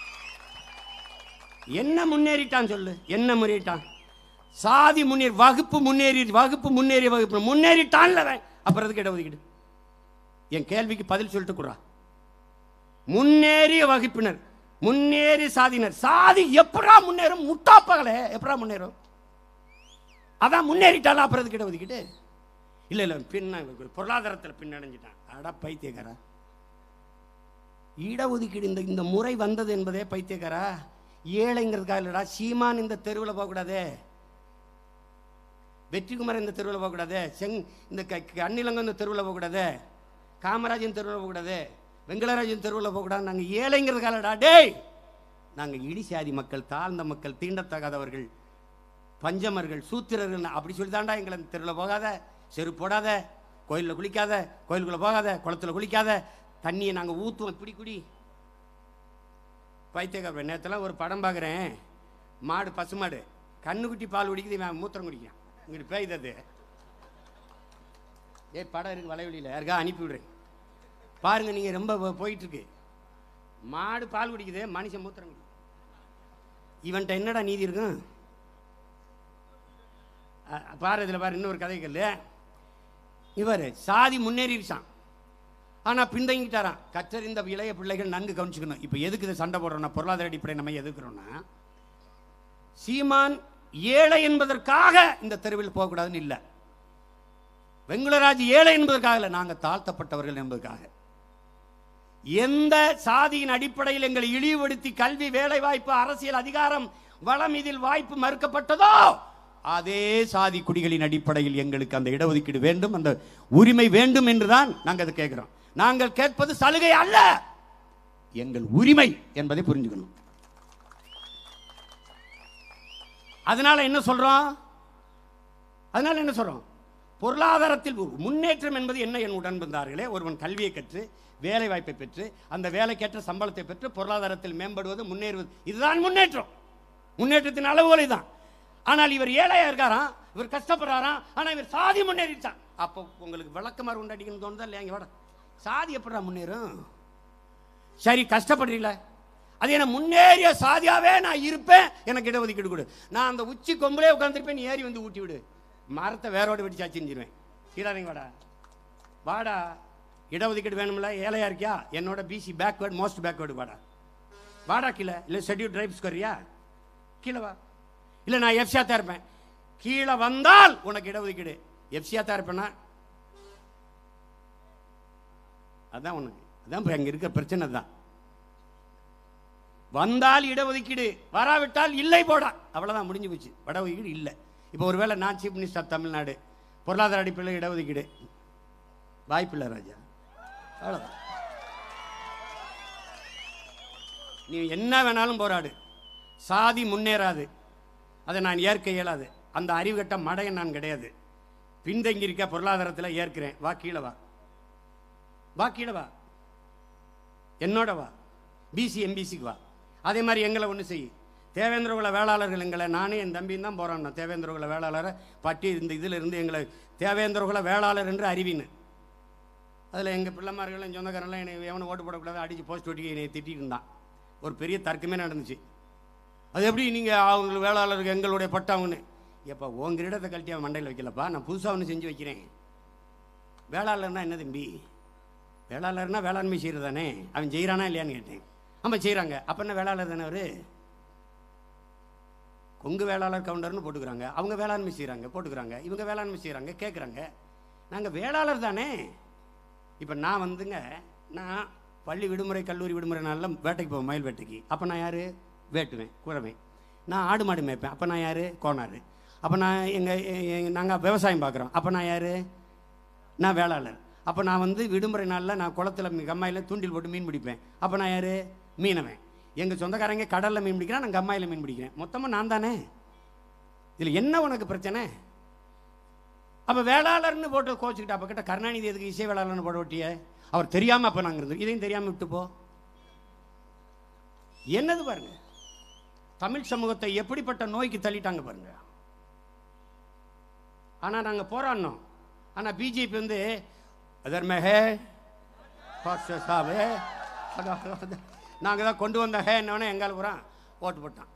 என்ன முன்னேறிட்டான் சொல்லு என்ன முன்னேறிட்டான் சாதி முன்னேறி வகுப்பு முன்னேறி வகுப்பு முன்னேறிய வகுப்பு முன்னேறிட்டான்ல அவன். அப்புறம் எதுக்கு இடஒதுக்கீடு என் கேள்விக்கு பதில் சொல்லிட்டு குடுறா முன்னேறிய வகுப்பினர் முன்னேறிய சாதியினர் சாதி எப்படா முன்னேறும் முட்டாப்பகலே எப்படா முன்னேறும் அதான் முன்னேறிட்டாலும் அப்புறம் எதுக்கு இடஒதுக்கீடு இல்ல இல்ல பின்ன பொருளாதாரத்தில் பின்னடைஞ்சிட்டான் அடா பைத்தியக்காரா இடஒதுக்கீடு இந்த இந்த முறை வந்தது என்பதே பைத்தியக்காரா ஏழைங்கிறதுக்காக இல்லடா சீமான் இந்த தெருவில் போகக்கூடாதே வெற்றிக்குமார் இந்த தெருவில் போகக்கூடாது செங் இந்த க க- அன்னிலங்கம் இந்த தெருவில் போகக்கூடாது காமராஜன் தெருவில் போகக்கூடாது வெங்கடராஜன் தெருவில் போகக்கூடாது நாங்கள் ஏழைங்கிறதுக்காகடா டேய் நாங்கள் இடி சாதி மக்கள் தாழ்ந்த மக்கள் தீண்டத்தகாதவர்கள் பஞ்சமர்கள் சூத்திரர்கள் அப்படி சொல்லி தாண்டா எங்களை இந்த தெருவில் போகாத செருப்பு போடாத கோயிலில் குளிக்காத கோயிலுக்குள்ளே போகாத குளத்துல குளிக்காத தண்ணியை நாங்கள் ஊற்றுவோம் இப்படி குடி பைத்தியக்கார நேரத்தில் ஒரு படம் பார்க்குறேன் மாடு பசுமாடு கண்ணுக்குட்டி பால் குடிக்குது இவன் மூத்திரம் குடிக்கிறான் இங்கிட்டு பேய்தது ஏய் படம் இருக்கு வலைவெளியில் யாருக்கா அனுப்பி விடுறேன் பாருங்க நீங்க ரொம்ப போ- போயிட்டு இருக்கு மாடு பால் குடிக்குது மனுஷன் மூத்திரம் குடிக்குது இவன்ட்ட என்னடா நீதி இருக்கும் அ- பாரு இதில் பாரு இன்னொரு கதை கல்லு இவர் சாதி முன்னேறிடுச்சான் ஆனால் பின்தங்கிட்டாராம் கற்றறிந்த இளைய பிள்ளைகள் நன்கு கவனிச்சுக்கணும் இப்போ எதுக்கு இதை சண்டை போடுறோம்னா பொருளாதார அடிப்படை நம்ம எதுக்குறோம்னா சீமான் ஏழை என்பதற்காக இந்த தெருவில் போகக்கூடாதுன்னு இல்லை வெங்குளராஜ் ஏழை என்பதற்காக இல்லை நாங்கள் தாழ்த்தப்பட்டவர்கள் என்பதற்காக எந்த சாதியின் அடிப்படையில் எங்களை இழிவுபடுத்தி கல்வி வேலை வாய்ப்பு அரசியல் அதிகாரம் வளம் இதில் வாய்ப்பு மறுக்கப்பட்டதோ அதே சாதி குடிகளின் அடிப்படையில் எங்களுக்கு அந்த இடஒதுக்கீடு வேண்டும் அந்த உரிமை வேண்டும் என்றுதான் நாங்கள் அதை கேட்கிறோம் நாங்கள் கேட்பது சலுகை அல்ல எங்கள் உரிமை என்பதை புரிஞ்சுக்கணும் அதனால என்ன சொல்றோம் அதனால என்ன சொல்றோம் பொருளாதாரத்தில் ஒரு முன்னேற்றம் என்பது என்ன என் உடன்பிறந்தார்களே ஒருவன் கல்வியை கற்று வேலை வாய்ப்பை பெற்று அந்த வேலைக்கேற்ற சம்பளத்தை பெற்று பொருளாதாரத்தில் மேம்படுவது முன்னேறுவது இதுதான் முன்னேற்றம் முன்னேற்றத்தின் அளவுகளை தான் ஆனால் இவர் ஏழையா இருக்காராம் இவர் கஷ்டப்படுறாராம் ஆனா இவர் சாதி முன்னேறிட்டான் அப்போ உங்களுக்கு விளக்கமாறு உண்டாடிக்கணும் தோணுதா இல்லையா இங்க வாடா சாதி எப்படா முன்னேறும் சரி கஷ்டப்படுறீங்களா அது என்ன முன்னேறிய சாதியாவே நான் இருப்பேன் எனக்கு இடஒதுக்கீடு கொடு நான் அந்த உச்சி கொம்புலே உட்காந்துருப்பேன் நீ ஏறி வந்து ஊட்டி விடு மரத்தை வேரோட வெடிச்சு அச்சிஞ்சிருவேன் கீழாதீங்க வாடா வாடா இடஒதுக்கீடு வேணும்ல ஏழையா இருக்கியா என்னோட பிசி பேக்வேர்டு மோஸ்ட் பேக்வேர்டு வாடா வாடா கீழே இல்லை ஷெட்யூல் டிரைப்ஸ் வரியா கீழே வா இல்லை நான் எஃப்சியா தான் இருப்பேன் கீழே வந்தால் உனக்கு இடஒதுக்கீடு எஃப்சியா தான் இருப்பேனா அதான் உனக்கு அதான் இப்போ அங்கே இருக்கிற பிரச்சனை தான் வந்தால் இடஒதுக்கீடு வராவிட்டால் இல்லை போடா அவ்வளவுதான் முடிஞ்சு போச்சு இடஒதுக்கீடு இல்லை இப்போ ஒருவேளை நான் சீஃப் மினிஸ்டர் ஆஃப் தமிழ்நாடு பொருளாதார அடிப்படையில் இடஒதுக்கீடு வாய்ப்பில்லை ராஜா அவ்வளோதான் நீ என்ன வேணாலும் போராடு சாதி முன்னேறாது அதை நான் ஏற்க இயலாது அந்த அறிவுகட்ட மடையன் நான் கிடையாது பின்தங்கி இருக்க பொருளாதாரத்தில் ஏற்கிறேன் வா கீழே வா வா கீழே வா என்னோட வா பிசி எம்பிசிக்கு வா அதே மாதிரி எங்களை ஒன்று செய் தேவேந்திரகுல வேளாளர்கள் எங்களை நானே என் தம்பியும் தான் போகிறான் தேவேந்திரகுல வேளாளரை பட்டி இந்த இதில் இருந்து எங்களை தேவேந்திரகுல வேளாளர் என்று அறிவின்னு அதில் எங்கள் பிள்ளைமார்கள் என் சொந்தக்காரெல்லாம் என்னை எவனை ஓட்டு போடக்கூடாது அடித்து போஸ்ட் ஒட்டி என்னை திட்டிட்டு இருந்தான் ஒரு பெரிய தர்க்கமே நடந்துச்சு அது எப்படி நீங்கள் அவங்க வேளாளருக்கு எங்களுடைய பட்டவங்கன்னு எப்போ உன் கிரீடத்தை கழட்டி அவன் மண்டையில் வைக்கலப்பா நான் புதுசாக ஒன்று செஞ்சு வைக்கிறேன் வேளாளர்னா என்ன தம்பி வேளாளர்னா வேளாண்மை செய்கிறது தானே அவன் செய்கிறானா இல்லையான்னு கேட்டேன் ஆமாம் செய்கிறாங்க அப்போ என்ன வேளாளர் தானே அவர் கொங்கு வேளாளர் கவுண்டர்னு போட்டுக்கிறாங்க அவங்க வேளாண்மை செய்கிறாங்க போட்டுக்கிறாங்க இவங்க வேளாண்மை செய்கிறாங்க கேட்குறாங்க நாங்கள் வேளாளர் தானே இப்போ நான் வந்துங்க நான் பள்ளி விடுமுறை கல்லூரி விடுமுறை நாளில் வேட்டைக்கு போவேன் மயில் வேட்டைக்கு அப்போ நான் யார் வேட்டுவேன் குறவேன் நான் ஆடு மாடு மேய்ப்பேன் அப்போ நான் யார் கோனார் அப்போ நான் எங்கள் நாங்கள் விவசாயம் பார்க்குறோம் அப்போ நான் யார் நான் வேளாளர் அப்போ நான் வந்து விடுமுறை நாளில் நான் குளத்துல மீ- கம்மாயில தூண்டில் போட்டு மீன் பிடிப்பேன் அப்போ நான் யார் மீனவன் எங்கள் சொந்தக்காரங்க கடலில் மீன் பிடிக்கிறேன் நான் கம்மாயில் மீன் பிடிக்கிறேன் மொத்தமாக நான் தானே இதில் என்ன உனக்கு பிரச்சனை அப்போ வேளாளர்னு போட்டு கோச்சுக்கிட்டு அப்போ கிட்ட கருணாநிதி எதுக்கு இசை வேளாளர்னு போட ஒட்டிய அவர் தெரியாமல் அப்போ நாங்கள் இருந்தோம் இதையும் தெரியாமல் விட்டு போ என்னது பாருங்க தமிழ் சமூகத்தை எப்படிப்பட்ட நோய்க்கு தள்ளிட்டாங்க பாருங்க ஆனால் நாங்கள் போராடினோம் ஆனால் பிஜேபி வந்து அதர் மே ஹே சாவே நாங்கள் தான் கொண்டு வந்த ஹே என்னவனே எங்கால போகிறான் ஓட்டு போட்டான்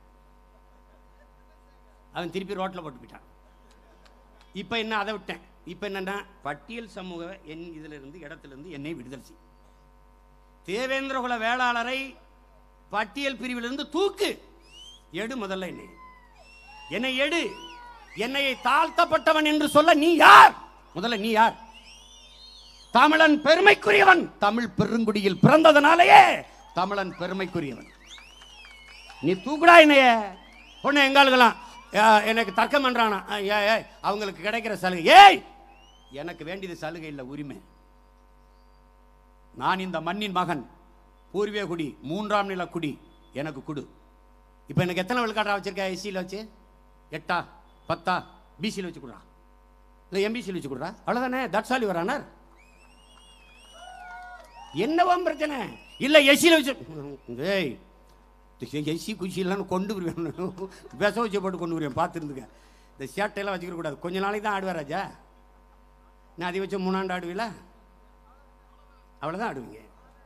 அவன் திருப்பி ரோட்டில் போட்டு போயிட்டான் இப்போ என்ன அதை விட்டேன் இப்போ என்னன்னா பட்டியல் சமூக என் இதிலிருந்து இடத்திலிருந்து என்னை விடுதலை செய் தேவேந்திரகுல வேளாளரை பட்டியல் பிரிவிலிருந்து தூக்கு எடு முதல்ல என்னை என்னை எடு என்னை தாழ்த்தப்பட்டவன் என்று சொல்ல நீ யார் முதல்ல நீ யார் தமிழன் பெருமைக்குரியவன் தமிழ் பெருங்குடியில் பிறந்ததனாலேயே தமிழன் பெருமைக்குரியவன் நீ தூக்குடா என்னைய பொண்ணு எங்காளுகளாம் எனக்கு தர்க்கம் பண்றானா ஆ, ஏய், ஏய், அவங்களுக்கு கிடைக்கிற சலுகை ஏய் எனக்கு வேண்டியது சலுகை இல்லை உரிமை நான் இந்த மண்ணின் மகன் பூர்வீக குடி மூன்றாம் நில குடி எனக்கு குடு இப்போ எனக்கு எத்தனை விழுக்காட்டா வச்சிருக்க எஸ்சியில் வச்சு எட்டா பத்தா பிசியில் வச்சு கொடுறா இல்லை எம்பிசியில் வச்சு கொடுறா அவ்வளோதானே தட்சாலி வரானார் என்னவா பிரச்சனை இல்லை எஸ்சியில் வச்சு ஏய் எஸ்சி குஷிலாம் கொண்டு வருவேன் விச வச்சு போட்டு கொண்டு வருவேன் பார்த்துருந்துக்க இந்த சேட்டையெல்லாம் வச்சுக்கிற கூடாது கொஞ்ச நாளைக்கு தான் ஆடுவார் ராஜா நான் அதை வச்சு மூணாண்டு ஆடுவீல அவ்வளோதான் ஆடுவீங்க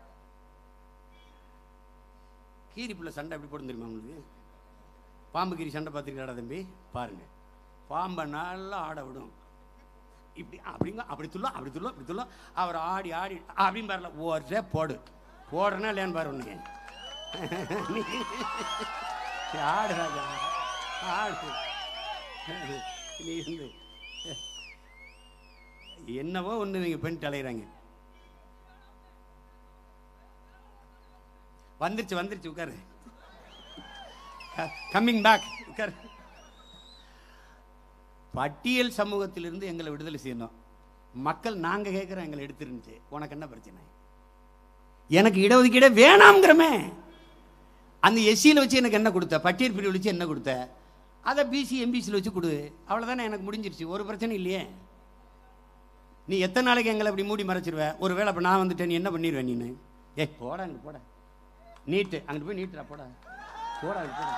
கீரி பிள்ளை சண்டை எப்படி போடும் தெரியுமா உங்களுக்கு பாம்பு கீரி சண்டை பார்த்துருக்காடா தம்பி பாருங்க பாம்பை நல்லா ஆட விடும் இப்படி அப்படிங்க அப்படி துள்ளும் அப்படி துள்ளும் அப்படி துள்ளும் அவர் ஆடி ஆடி அப்படின்னு பாருல ஒரே போடு போடுறனா இல்லையான்னு பாரு ஒன்று ஆடு ராஜா ஆடு நீ வந்து என்னவோ ஒன்று இவங்க பெண் அலையிறாங்க வந்துருச்சு வந்துருச்சு உட்காரு கம்மிங் பேக் உட்காரு பட்டியல் சமூகத்திலிருந்து எங்களை விடுதலை செய்யணும் மக்கள் நாங்க கேட்குறோம் எங்களை எடுத்துருந்துச்சு உனக்கு என்ன பிரச்சனை எனக்கு இடஒதுக்கீடே வேணாம்ங்கிறமே அந்த எஸ்சியில் வச்சு எனக்கு என்ன கொடுத்த பட்டியல் பிரிவு வச்சு என்ன கொடுத்த அதை பிசி எம்பிசியில் வச்சு கொடு அவ்வளோதானே எனக்கு முடிஞ்சிருச்சு ஒரு பிரச்சனை இல்லையே நீ எத்தனை நாளைக்கு எங்களை இப்படி மூடி மறைச்சிருவ ஒரு வேளை இப்போ நான் வந்துட்டேன் நீ என்ன பண்ணிடுவேன் நீனு ஏ போடா அங்கே போட நீட்டு அங்கிட்டு போய் நீட்டுடா போடா போடா அங்கிட்டு போடா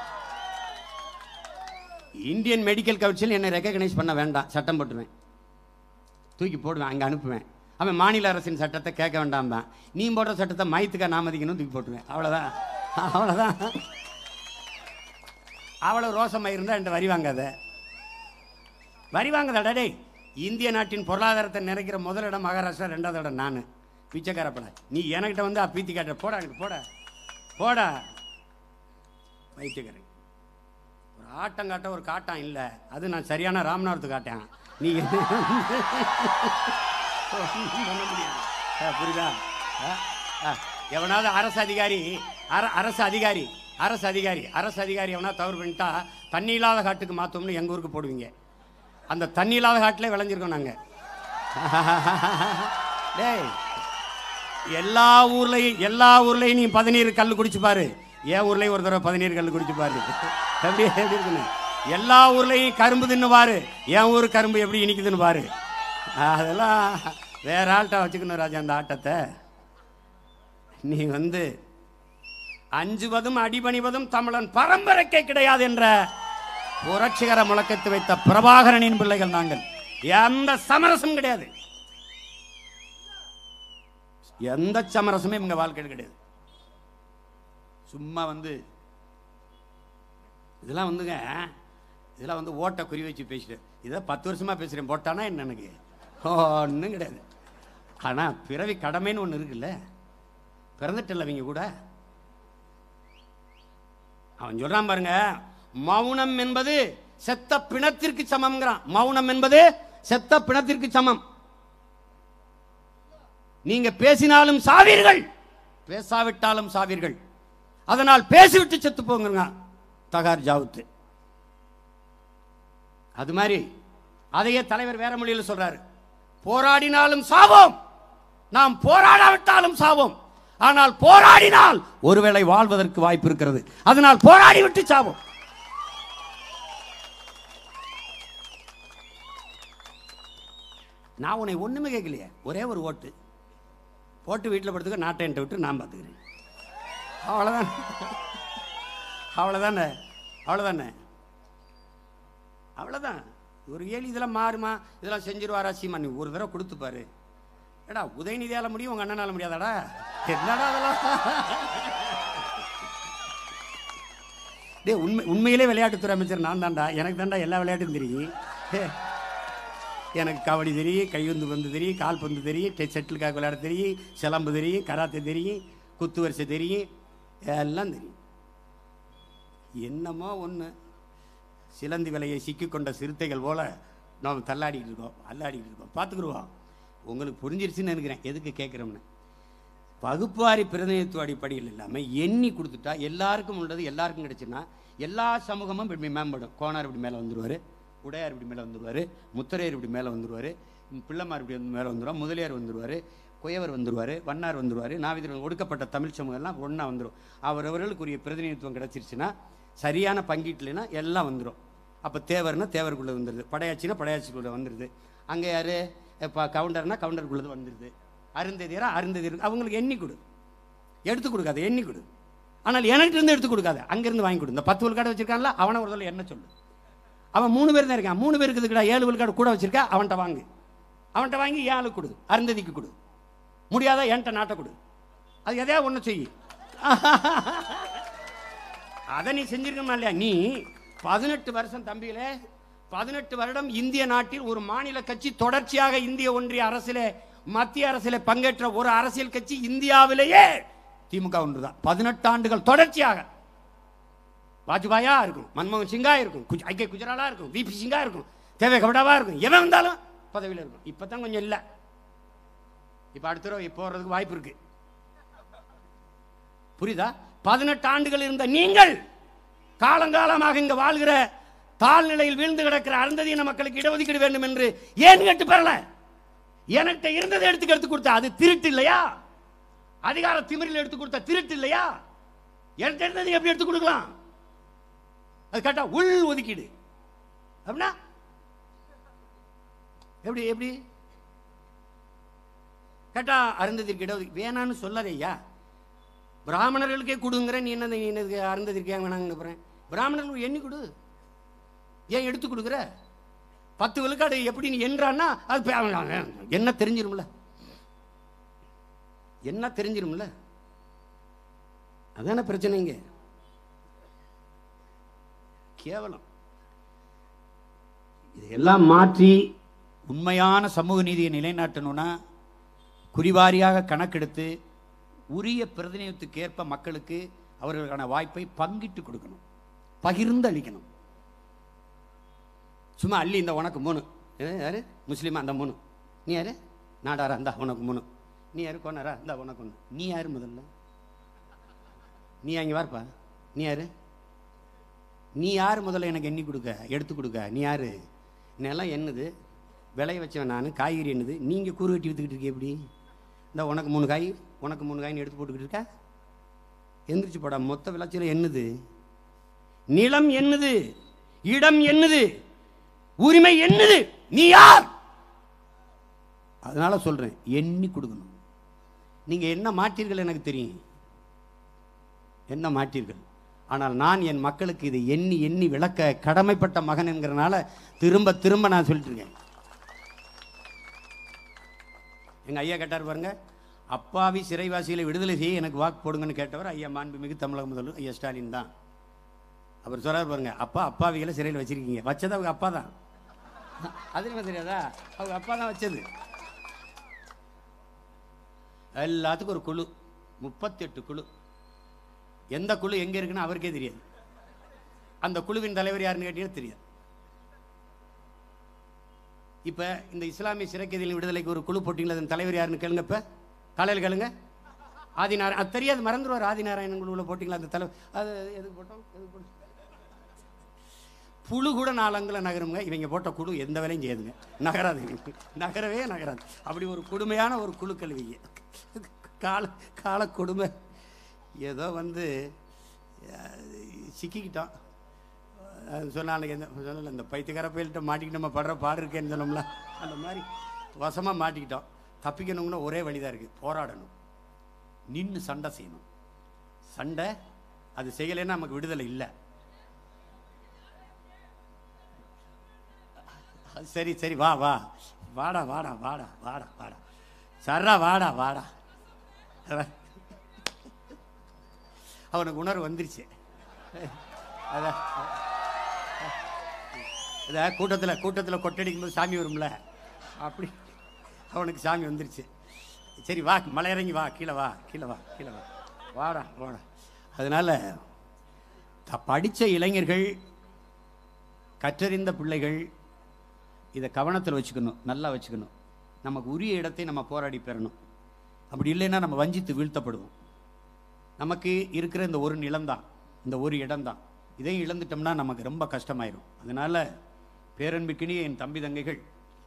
இந்தியன் மெடிக்கல் கவுன்சில் என்னை ரெக்கக்னைஸ் பண்ண வேண்டாம் சட்டம் போட்டுருவேன் தூக்கி போடுவேன் அங்கே அனுப்புவேன் அவன் மாநில அரசின் சட்டத்தை கேட்க வேண்டாம் தான் நீ போடுற சட்டத்தை மயத்துக்கா நாமதிக்கணும் தூக்கி போட்டுருவேன் அவ்வளோதான் அவ்வளோதான் அவ்வளோ ரோசமாக இருந்தால் என்கிட்ட வரி வாங்காத வரி வாங்காதடா டேய் இந்திய நாட்டின் பொருளாதாரத்தை நிறைக்கிற முதல் இடம் மகாராஷ்டிரா ரெண்டாவது இடம் நான் பிச்சைக்காரப்பட நீ என்கிட்ட வந்து பீத்தி காட்டுற போடா அங்கிட்டு போடா போடா வைத்தியக்காரன் ஒரு ஆட்டம் காட்ட ஒரு காட்டம் இல்லை அது நான் சரியான ராமநாதத்து காட்டேன் நீ ஒண்ணும் பண்ண முடியாது ஆ, புரியுதா ஆ, ஆ. எவனாவது அரசு அதிகாரி அர அரசு அதிகாரி அரசு அதிகாரி அரசு அதிகாரி எவனா தவறு பண்ணிட்டா தண்ணி இல்லாத காட்டுக்கு மாற்றோம்னு எங்கள் ஊருக்கு போடுவீங்க அந்த தண்ணி இல்லாத காட்டிலே விளைஞ்சிருக்கோம் நாங்கள் டேய் எல்லா ஊர்லயும் எல்லா ஊர்லயும் நீ பதினீர் கல் குடிச்சு பாரு என் ஊர்லயும் ஒரு தடவை பதினீர் கல் குடிச்சு பாரு எப்படி எப்படி இருக்குன்னு எல்லா ஊர்லயும் கரும்பு தின்னு பாரு என் ஊர் கரும்பு எப்படி இனிக்குதுன்னு பாரு அதெல்லாம் வேற ஆள்கிட்ட வச்சுக்கணும் ராஜா அந்த ஆட்டத்தை நீ வந்து அஞ்சுவதும் அடிபணிவதும் தமிழன் பரம்பரைக்கே கிடையாது என்ற புரட்சிகர முழக்கத்தை வைத்த பிரபாகரனின் பிள்ளைகள் நாங்கள் எந்த சமரசம் கிடையாது எந்த சமரசமே இவங்க வாழ்க்கையில் கிடையாது சும்மா வந்து இதெல்லாம் வந்துங்க இதெல்லாம் வந்து ஓட்டை குறி வச்சு பேசிட்டு இதை பத்து வருஷமா பேசுறேன் போட்டானா என்ன எனக்கு ஒன்றும் கிடையாது ஆனால் பிறவி கடமைன்னு ஒன்று இருக்குல்ல பிறந்துட்டல அவங்க கூட அவன் சொல்றான் பாருங்க மௌனம் என்பது செத்த பிணத்திற்கு சமம்ங்கிறான் மௌனம் என்பது செத்த பிணத்திற்கு சமம் நீங்க பேசினாலும் சாவீர்கள் பேசாவிட்டாலும் சாவீர்கள் அதனால் பேசிவிட்டு செத்து போங்க தகார் ஜாவுத்து அது மாதிரி அதையே தலைவர் வேற மொழியில் சொல்றாரு போராடினாலும் சாவோம் நாம் போராடாவிட்டாலும் சாவோம் ஆனால் போராடினால் ஒருவேளை வாழ்வதற்கு வாய்ப்பு இருக்கிறது அதனால் போராடி விட்டு சாவோம் நான் உன்னை ஒண்ணுமே கேட்கலையே ஒரே ஒரு ஓட்டு போட்டு வீட்டில் படுத்துக்க நாட்டை என்கிட்ட விட்டு நான் பார்த்துக்கிறேன் அவ்வளோதான் அவ்வளோதானே அவ்வளோதானே அவ்வளோதான் ஒரு ஏழு இதெல்லாம் மாறுமா இதெல்லாம் செஞ்சிருவாரா சீமா நீ ஒரு தடவை கொடுத்து பாரு ஏடா உதயநிதியால முடியும் உங்க அண்ணனால முடியாதாடா என்னடா அதெல்லாம் டேய் உண்மை உண்மையிலே விளையாட்டுத்துறை அமைச்சர் நான் தான்டா எனக்கு தான்டா எல்லா விளையாட்டும் தெரியும் ஹே, எனக்கு கபடி தெரியும் கையுந்து பந்து தெரியும் கால் பந்து தெரியும் டெ- செட்டில் காக்கு விளையாட தெரியும் சிலம்பு தெரியும் கராத்தே தெரியும் குத்து வரிசை தெரியும் எல்லாம் தெரியும் என்னமோ ஒன்று சிலந்தி விலையை சிக்கிக்கொண்ட சிறுத்தைகள் போல நாம் தள்ளாடிட்டு இருக்கோம் அல்லாடிட்டு இருக்கோம் பார்த்துக்குருவோம் உங்களுக்கு புரிஞ்சிருச்சுன்னு நினைக்கிறேன் எதுக்கு கேட்குறோம்னு வகுப்பாரி பிரதிநிதித்துவ அடிப்படையில் இல்லாமல் எண்ணி கொடுத்துட்டா எல்லாருக்கும் உள்ளது எல்லாருக்கும் கிடைச்சுன்னா எல்லா சமூகமும் இப்படி மேம்படும் கோனார் இப்படி மேலே வந்துருவார் உடையார் இப்படி மேலே வந்துருவார் முத்தரையர் இப்படி மேலே வந்துருவார் பிள்ளைமார் இப்படி வந்து மேலே வந்துருவா முதலியார் வந்துருவார் குயவர் வந்துருவார் வண்ணார் வந்துருவார் நாவிதர் ஒடுக்கப்பட்ட தமிழ் சமூகம் எல்லாம் ஒன்றா வந்துடும் அவரவர்களுக்குரிய பிரதிநிதித்துவம் கிடைச்சிருச்சுன்னா சரியான பங்கீட்டுலனா எல்லாம் வந்துடும் அப்போ தேவர்னா தேவருக்குள்ளே வந்துடுது படையாச்சினா படையாச்சிக்குள்ளே வந்துடுது அங்கே யார் இப்போ கவுண்டர்னா கவுண்டருக்குள்ளது வந்துடுது அருந்ததியரா அருந்ததியர் அவங்களுக்கு எண்ணி கொடு எடுத்து கொடுக்காத எண்ணி கொடு ஆனால் எனக்கு இருந்து எடுத்து கொடுக்காத அங்கேருந்து வாங்கி கொடு இந்த பத்து விழுக்காடு வச்சிருக்கான்ல அவனை ஒரு தடவை என்ன சொல்லு அவன் மூணு பேர் தான் இருக்கான் மூணு பேருக்கு இருக்குடா ஏழு விழுக்காடு கூட வச்சிருக்கா அவன்கிட்ட வாங்கு அவன்கிட்ட வாங்கி ஏன் ஆளுக்கு கொடு அருந்ததிக்கு கொடு முடியாத என்கிட்ட நாட்டை கொடு அது எதையா ஒன்று செய் அதை நீ செஞ்சிருக்கணுமா இல்லையா நீ பதினெட்டு வருஷம் தம்பிகளே பதினெட்டு வருடம் இந்திய நாட்டில் ஒரு மாநில கட்சி தொடர்ச்சியாக இந்திய ஒன்றிய அரசிலே மத்திய அரசிலே பங்கேற்ற ஒரு அரசியல் கட்சி இந்தியாவிலேயே திமுக ஒன்றுதான் பதினெட்டு ஆண்டுகள் தொடர்ச்சியாக வாஜ்பாயா இருக்கும் மன்மோகன் சிங்கா இருக்கும் குஜ் ஐ கே குஜராலா இருக்கும் விபி சிங்கா இருக்கும் தேவை கபடாவா இருக்கும் எவன் வந்தாலும் பதவியில் இருக்கும் இப்போ தான் கொஞ்சம் இல்லை இப்போ அடுத்த தடவை போகிறதுக்கு வாய்ப்பு இருக்கு புரியுதா பதினெட்டு ஆண்டுகள் இருந்த நீங்கள் காலங்காலமாக இங்க வாழ்கிற தாழ்நிலையில் வீழ்ந்து கிடக்கிற அருந்ததியின மக்களுக்கு இடஒதுக்கீடு வேண்டும் என்று ஏன் கேட்டு பெறல என்கிட்ட இருந்ததை எடுத்து எடுத்து கொடுத்தா அது திருட்டு இல்லையா அதிகார திமிரில் எடுத்து கொடுத்த திருட்டு இல்லையா என்கிட்ட இருந்ததை எப்படி எடுத்து கொடுக்கலாம் அது கேட்டா உள் ஒதுக்கீடு அப்படின்னா எப்படி எப்படி கேட்டா அருந்ததிற்கு இடஒதுக்கீடு வேணான்னு சொல்லாதேய்யா பிராமணர்களுக்கே கொடுங்கிற நீ என்ன நீ என்னதுக்கு அருந்ததிற்கு ஏன் வேணாங்கன்னு போகிறேன் பிராமணர்களுக்கு எண்ணி கொடு ஏன் எடுத்து கொடுக்குற பத்து விழுக்காடு எப்படி நீ என்றான்னா அது பே- என்ன தெரிஞ்சிரும்ல என்ன தெரிஞ்சிரும்ல அதான பிரச்சனைங்க கேவலம் இதையெல்லாம் மாற்றி உண்மையான சமூக நீதியை நிலைநாட்டணும்னா குறிவாரியாக கணக்கெடுத்து உரிய பிரதிநிதித்துவத்துக்கு ஏற்ப மக்களுக்கு அவர்களுக்கான வாய்ப்பை பங்கிட்டு கொடுக்கணும் பகிர்ந்து அளிக்கணும் சும்மா அள்ளி இந்த உனக்கு மூணு ஏ, யாரு முஸ்லீமா அந்த மூணு நீ யாரு நாடாரா இந்த உனக்கு மூணு நீ யாரு கோனாரா இந்த உனக்கு ஒன்று நீ யாரு முதல்ல நீ அங்கே வார்ப்பா நீ யாரு நீ யார் முதல்ல எனக்கு எண்ணி கொடுக்க எடுத்து கொடுக்க நீ யாரு நிலம் என்னது விளைய வச்சவன் நான் காய்கறி என்னது நீங்கள் கூறு கட்டி வித்துக்கிட்டு இருக்கே எப்படி இந்த உனக்கு மூணு காய் உனக்கு மூணு காய்னு எடுத்து போட்டுக்கிட்டு இருக்க எந்திரிச்சு போடா மொத்த விளைச்சல் என்னது நிலம் என்னது இடம் என்னது உரிமை என்னது நீ யார் அதனால சொல்றேன் எண்ணி கொடுக்கணும் நீங்க என்ன மாற்றீர்கள் எனக்கு தெரியும் என்ன மாற்றீர்கள் ஆனால் நான் என் மக்களுக்கு இதை எண்ணி எண்ணி விளக்க கடமைப்பட்ட மகன் என்கிறனால திரும்ப திரும்ப நான் சொல்லிட்டு இருக்கேன் எங்க ஐயா கேட்டார் பாருங்க அப்பாவி சிறைவாசிகளை விடுதலை செய்ய எனக்கு வாக்கு போடுங்கன்னு கேட்டவர் ஐயா மாண்புமிகு தமிழக முதல்வர் ஐயா ஸ்டாலின் தான் அவர் சொல்றாரு பாருங்க அப்பா அப்பாவிகளை சிறையில் வச்சிருக்கீங்க வச்சது அவங்க அப்பா தான் அது என்ன தெரியாதா அவங்க அப்பா தான் வச்சது எல்லாத்துக்கும் ஒரு குழு முப்பத்தெட்டு குழு எந்த குழு எங்க இருக்குன்னு அவருக்கே தெரியாது அந்த குழுவின் தலைவர் யாருன்னு கேட்டீங்கன்னா தெரியாது இப்ப இந்த இஸ்லாமிய சிறைக்கைதிகளின் விடுதலைக்கு ஒரு குழு போட்டிங்களா அதன் தலைவர் யாருன்னு கேளுங்க இப்ப காலையில் கேளுங்க ஆதிநாராயணன் அது தெரியாது மறந்துடுவார் ஆதிநாராயணன் குழுவில் போட்டிங்களா அந்த தலைவர் அது எதுக்கு போட்டோம் எதுக்கு போட்டோம் புழு கூட நாலங்குல நகருங்க இவங்க போட்ட குழு எந்த வேலையும் செய்யாதுங்க நகராது நகரவே நகராது அப்படி ஒரு கொடுமையான ஒரு குழு கல்விங்க கால கால கொடுமை ஏதோ வந்து அஹ், சிக்கிக்கிட்டோம் அது சொன்ன அன்னைக்கு இந்த சொன்னல இந்த பைத்தியக்கார பயில்கிட்ட மாட்டிக்கிட்டு நம்ம படுற பாடு இருக்கேன்னு சொன்னோம்ல அந்த மாதிரி வசமாக மாட்டிக்கிட்டோம் தப்பிக்கணும்னா ஒரே வழிதான் இருக்குது போராடணும் நின்று சண்டை செய்யணும் சண்டை அது செய்யலைன்னா நமக்கு விடுதலை இல்லை சரி சரி வா வா வாடா வாடா வாடா வாடா வாடா சர்ரா வாடா வாடா அவனுக்கு உணர்வு வந்துருச்சு அதான் இதை கூட்டத்தில் கூட்டத்தில் கொட்டடிக்கும் போது சாமி வரும்ல அப்படி அவனுக்கு சாமி வந்துருச்சு சரி வா மலை இறங்கி வா கீழே வா கீழே வா கீழே வா வாடா வாடா அதனால த- படிச்ச இளைஞர்கள் கற்றறிந்த பிள்ளைகள் இதை கவனத்தில் வச்சுக்கணும் நல்லா வச்சுக்கணும் நமக்கு உரிய இடத்தை நம்ம போராடி பெறணும் அப்படி இல்லைன்னா நம்ம வஞ்சித்து வீழ்த்தப்படுவோம் நமக்கு இருக்கிற இந்த ஒரு நிலம்தான் இந்த ஒரு இடம்தான் இதையும் இழந்துட்டோம்னா நமக்கு ரொம்ப கஷ்டமாயிரும் அதனால பேரன்பிக்கினிய என் தம்பி தங்கைகள்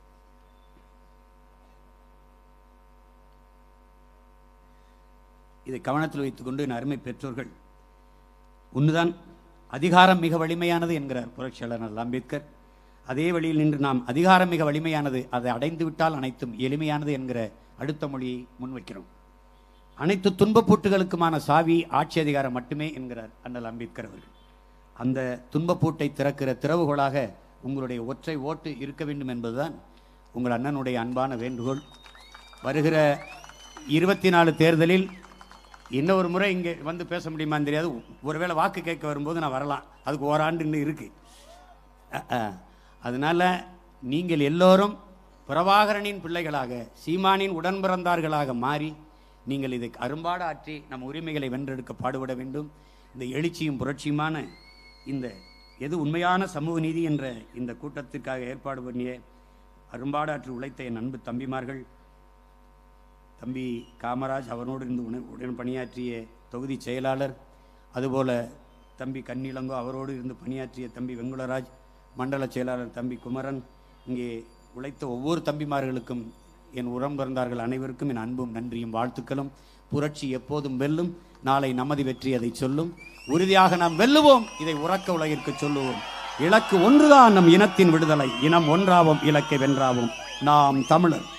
இதை கவனத்தில் வைத்துக்கொண்டு என் அருமை பெற்றோர்கள் ஒன்றுதான் அதிகாரம் மிக வலிமையானது என்கிறார் புரட்சியாளர் அண்ணல் அம்பேத்கர் அதே வழியில் நின்று நாம் அதிகாரம் மிக வலிமையானது அதை அடைந்து விட்டால் அனைத்தும் எளிமையானது என்கிற அடுத்த மொழியை முன்வைக்கிறோம் அனைத்து துன்பப்பூட்டுகளுக்குமான சாவி ஆட்சி அதிகாரம் மட்டுமே என்கிறார் அண்ணல் அம்பேத்கர் அவர்கள் அந்த துன்பப்பூட்டை திறக்கிற திறவுகோலாக உங்களுடைய ஒற்றை ஓட்டு இருக்க வேண்டும் என்பதுதான் உங்கள் அண்ணனுடைய அன்பான வேண்டுகோள் வருகிற இருபத்தி நாலு தேர்தலில் இன்னொரு முறை இங்கே வந்து பேச முடியுமான்னு தெரியாது ஒருவேளை வாக்கு கேட்க வரும்போது நான் வரலாம் அதுக்கு ஓராண்டு இன்னும் இருக்கு அஹ், அஹ். அதனால நீங்கள் எல்லோரும் பிரபாகரனின் பிள்ளைகளாக சீமானின் உடன் பிறந்தார்களாக மாறி நீங்கள் இதை அரும்பாடு ஆற்றி நம் உரிமைகளை வென்றெடுக்க பாடுபட வேண்டும் இந்த எழுச்சியும் புரட்சியுமான இந்த எது உண்மையான சமூக நீதி என்ற இந்த கூட்டத்திற்காக ஏற்பாடு பண்ணிய அரும்பாடாற்று உழைத்த என் அன்பு தம்பிமார்கள் தம்பி காமராஜ் அவனோடு இருந்து உன- உடன் பணியாற்றிய தொகுதி செயலாளர் அதுபோல தம்பி கண்ணிலங்கோ அவரோடு இருந்து பணியாற்றிய தம்பி வெங்குளராஜ் மண்டல செயலாளர் தம்பி குமரன் இங்கே உழைத்த ஒவ்வொரு தம்பிமார்களுக்கும் என் உரம் பிறந்தார்கள் அனைவருக்கும் என் அன்பும் நன்றியும் வாழ்த்துக்களும் புரட்சி எப்போதும் வெல்லும் நாளை நமது வெற்றி அதை சொல்லும் உறுதியாக நாம் வெல்லுவோம் இதை உறக்க உலகிற்கு சொல்லுவோம் இலக்கு ஒன்றுதான் நம் இனத்தின் விடுதலை இனம் ஒன்றாவோம் இலக்கை வென்றாவோம் நாம் தமிழர்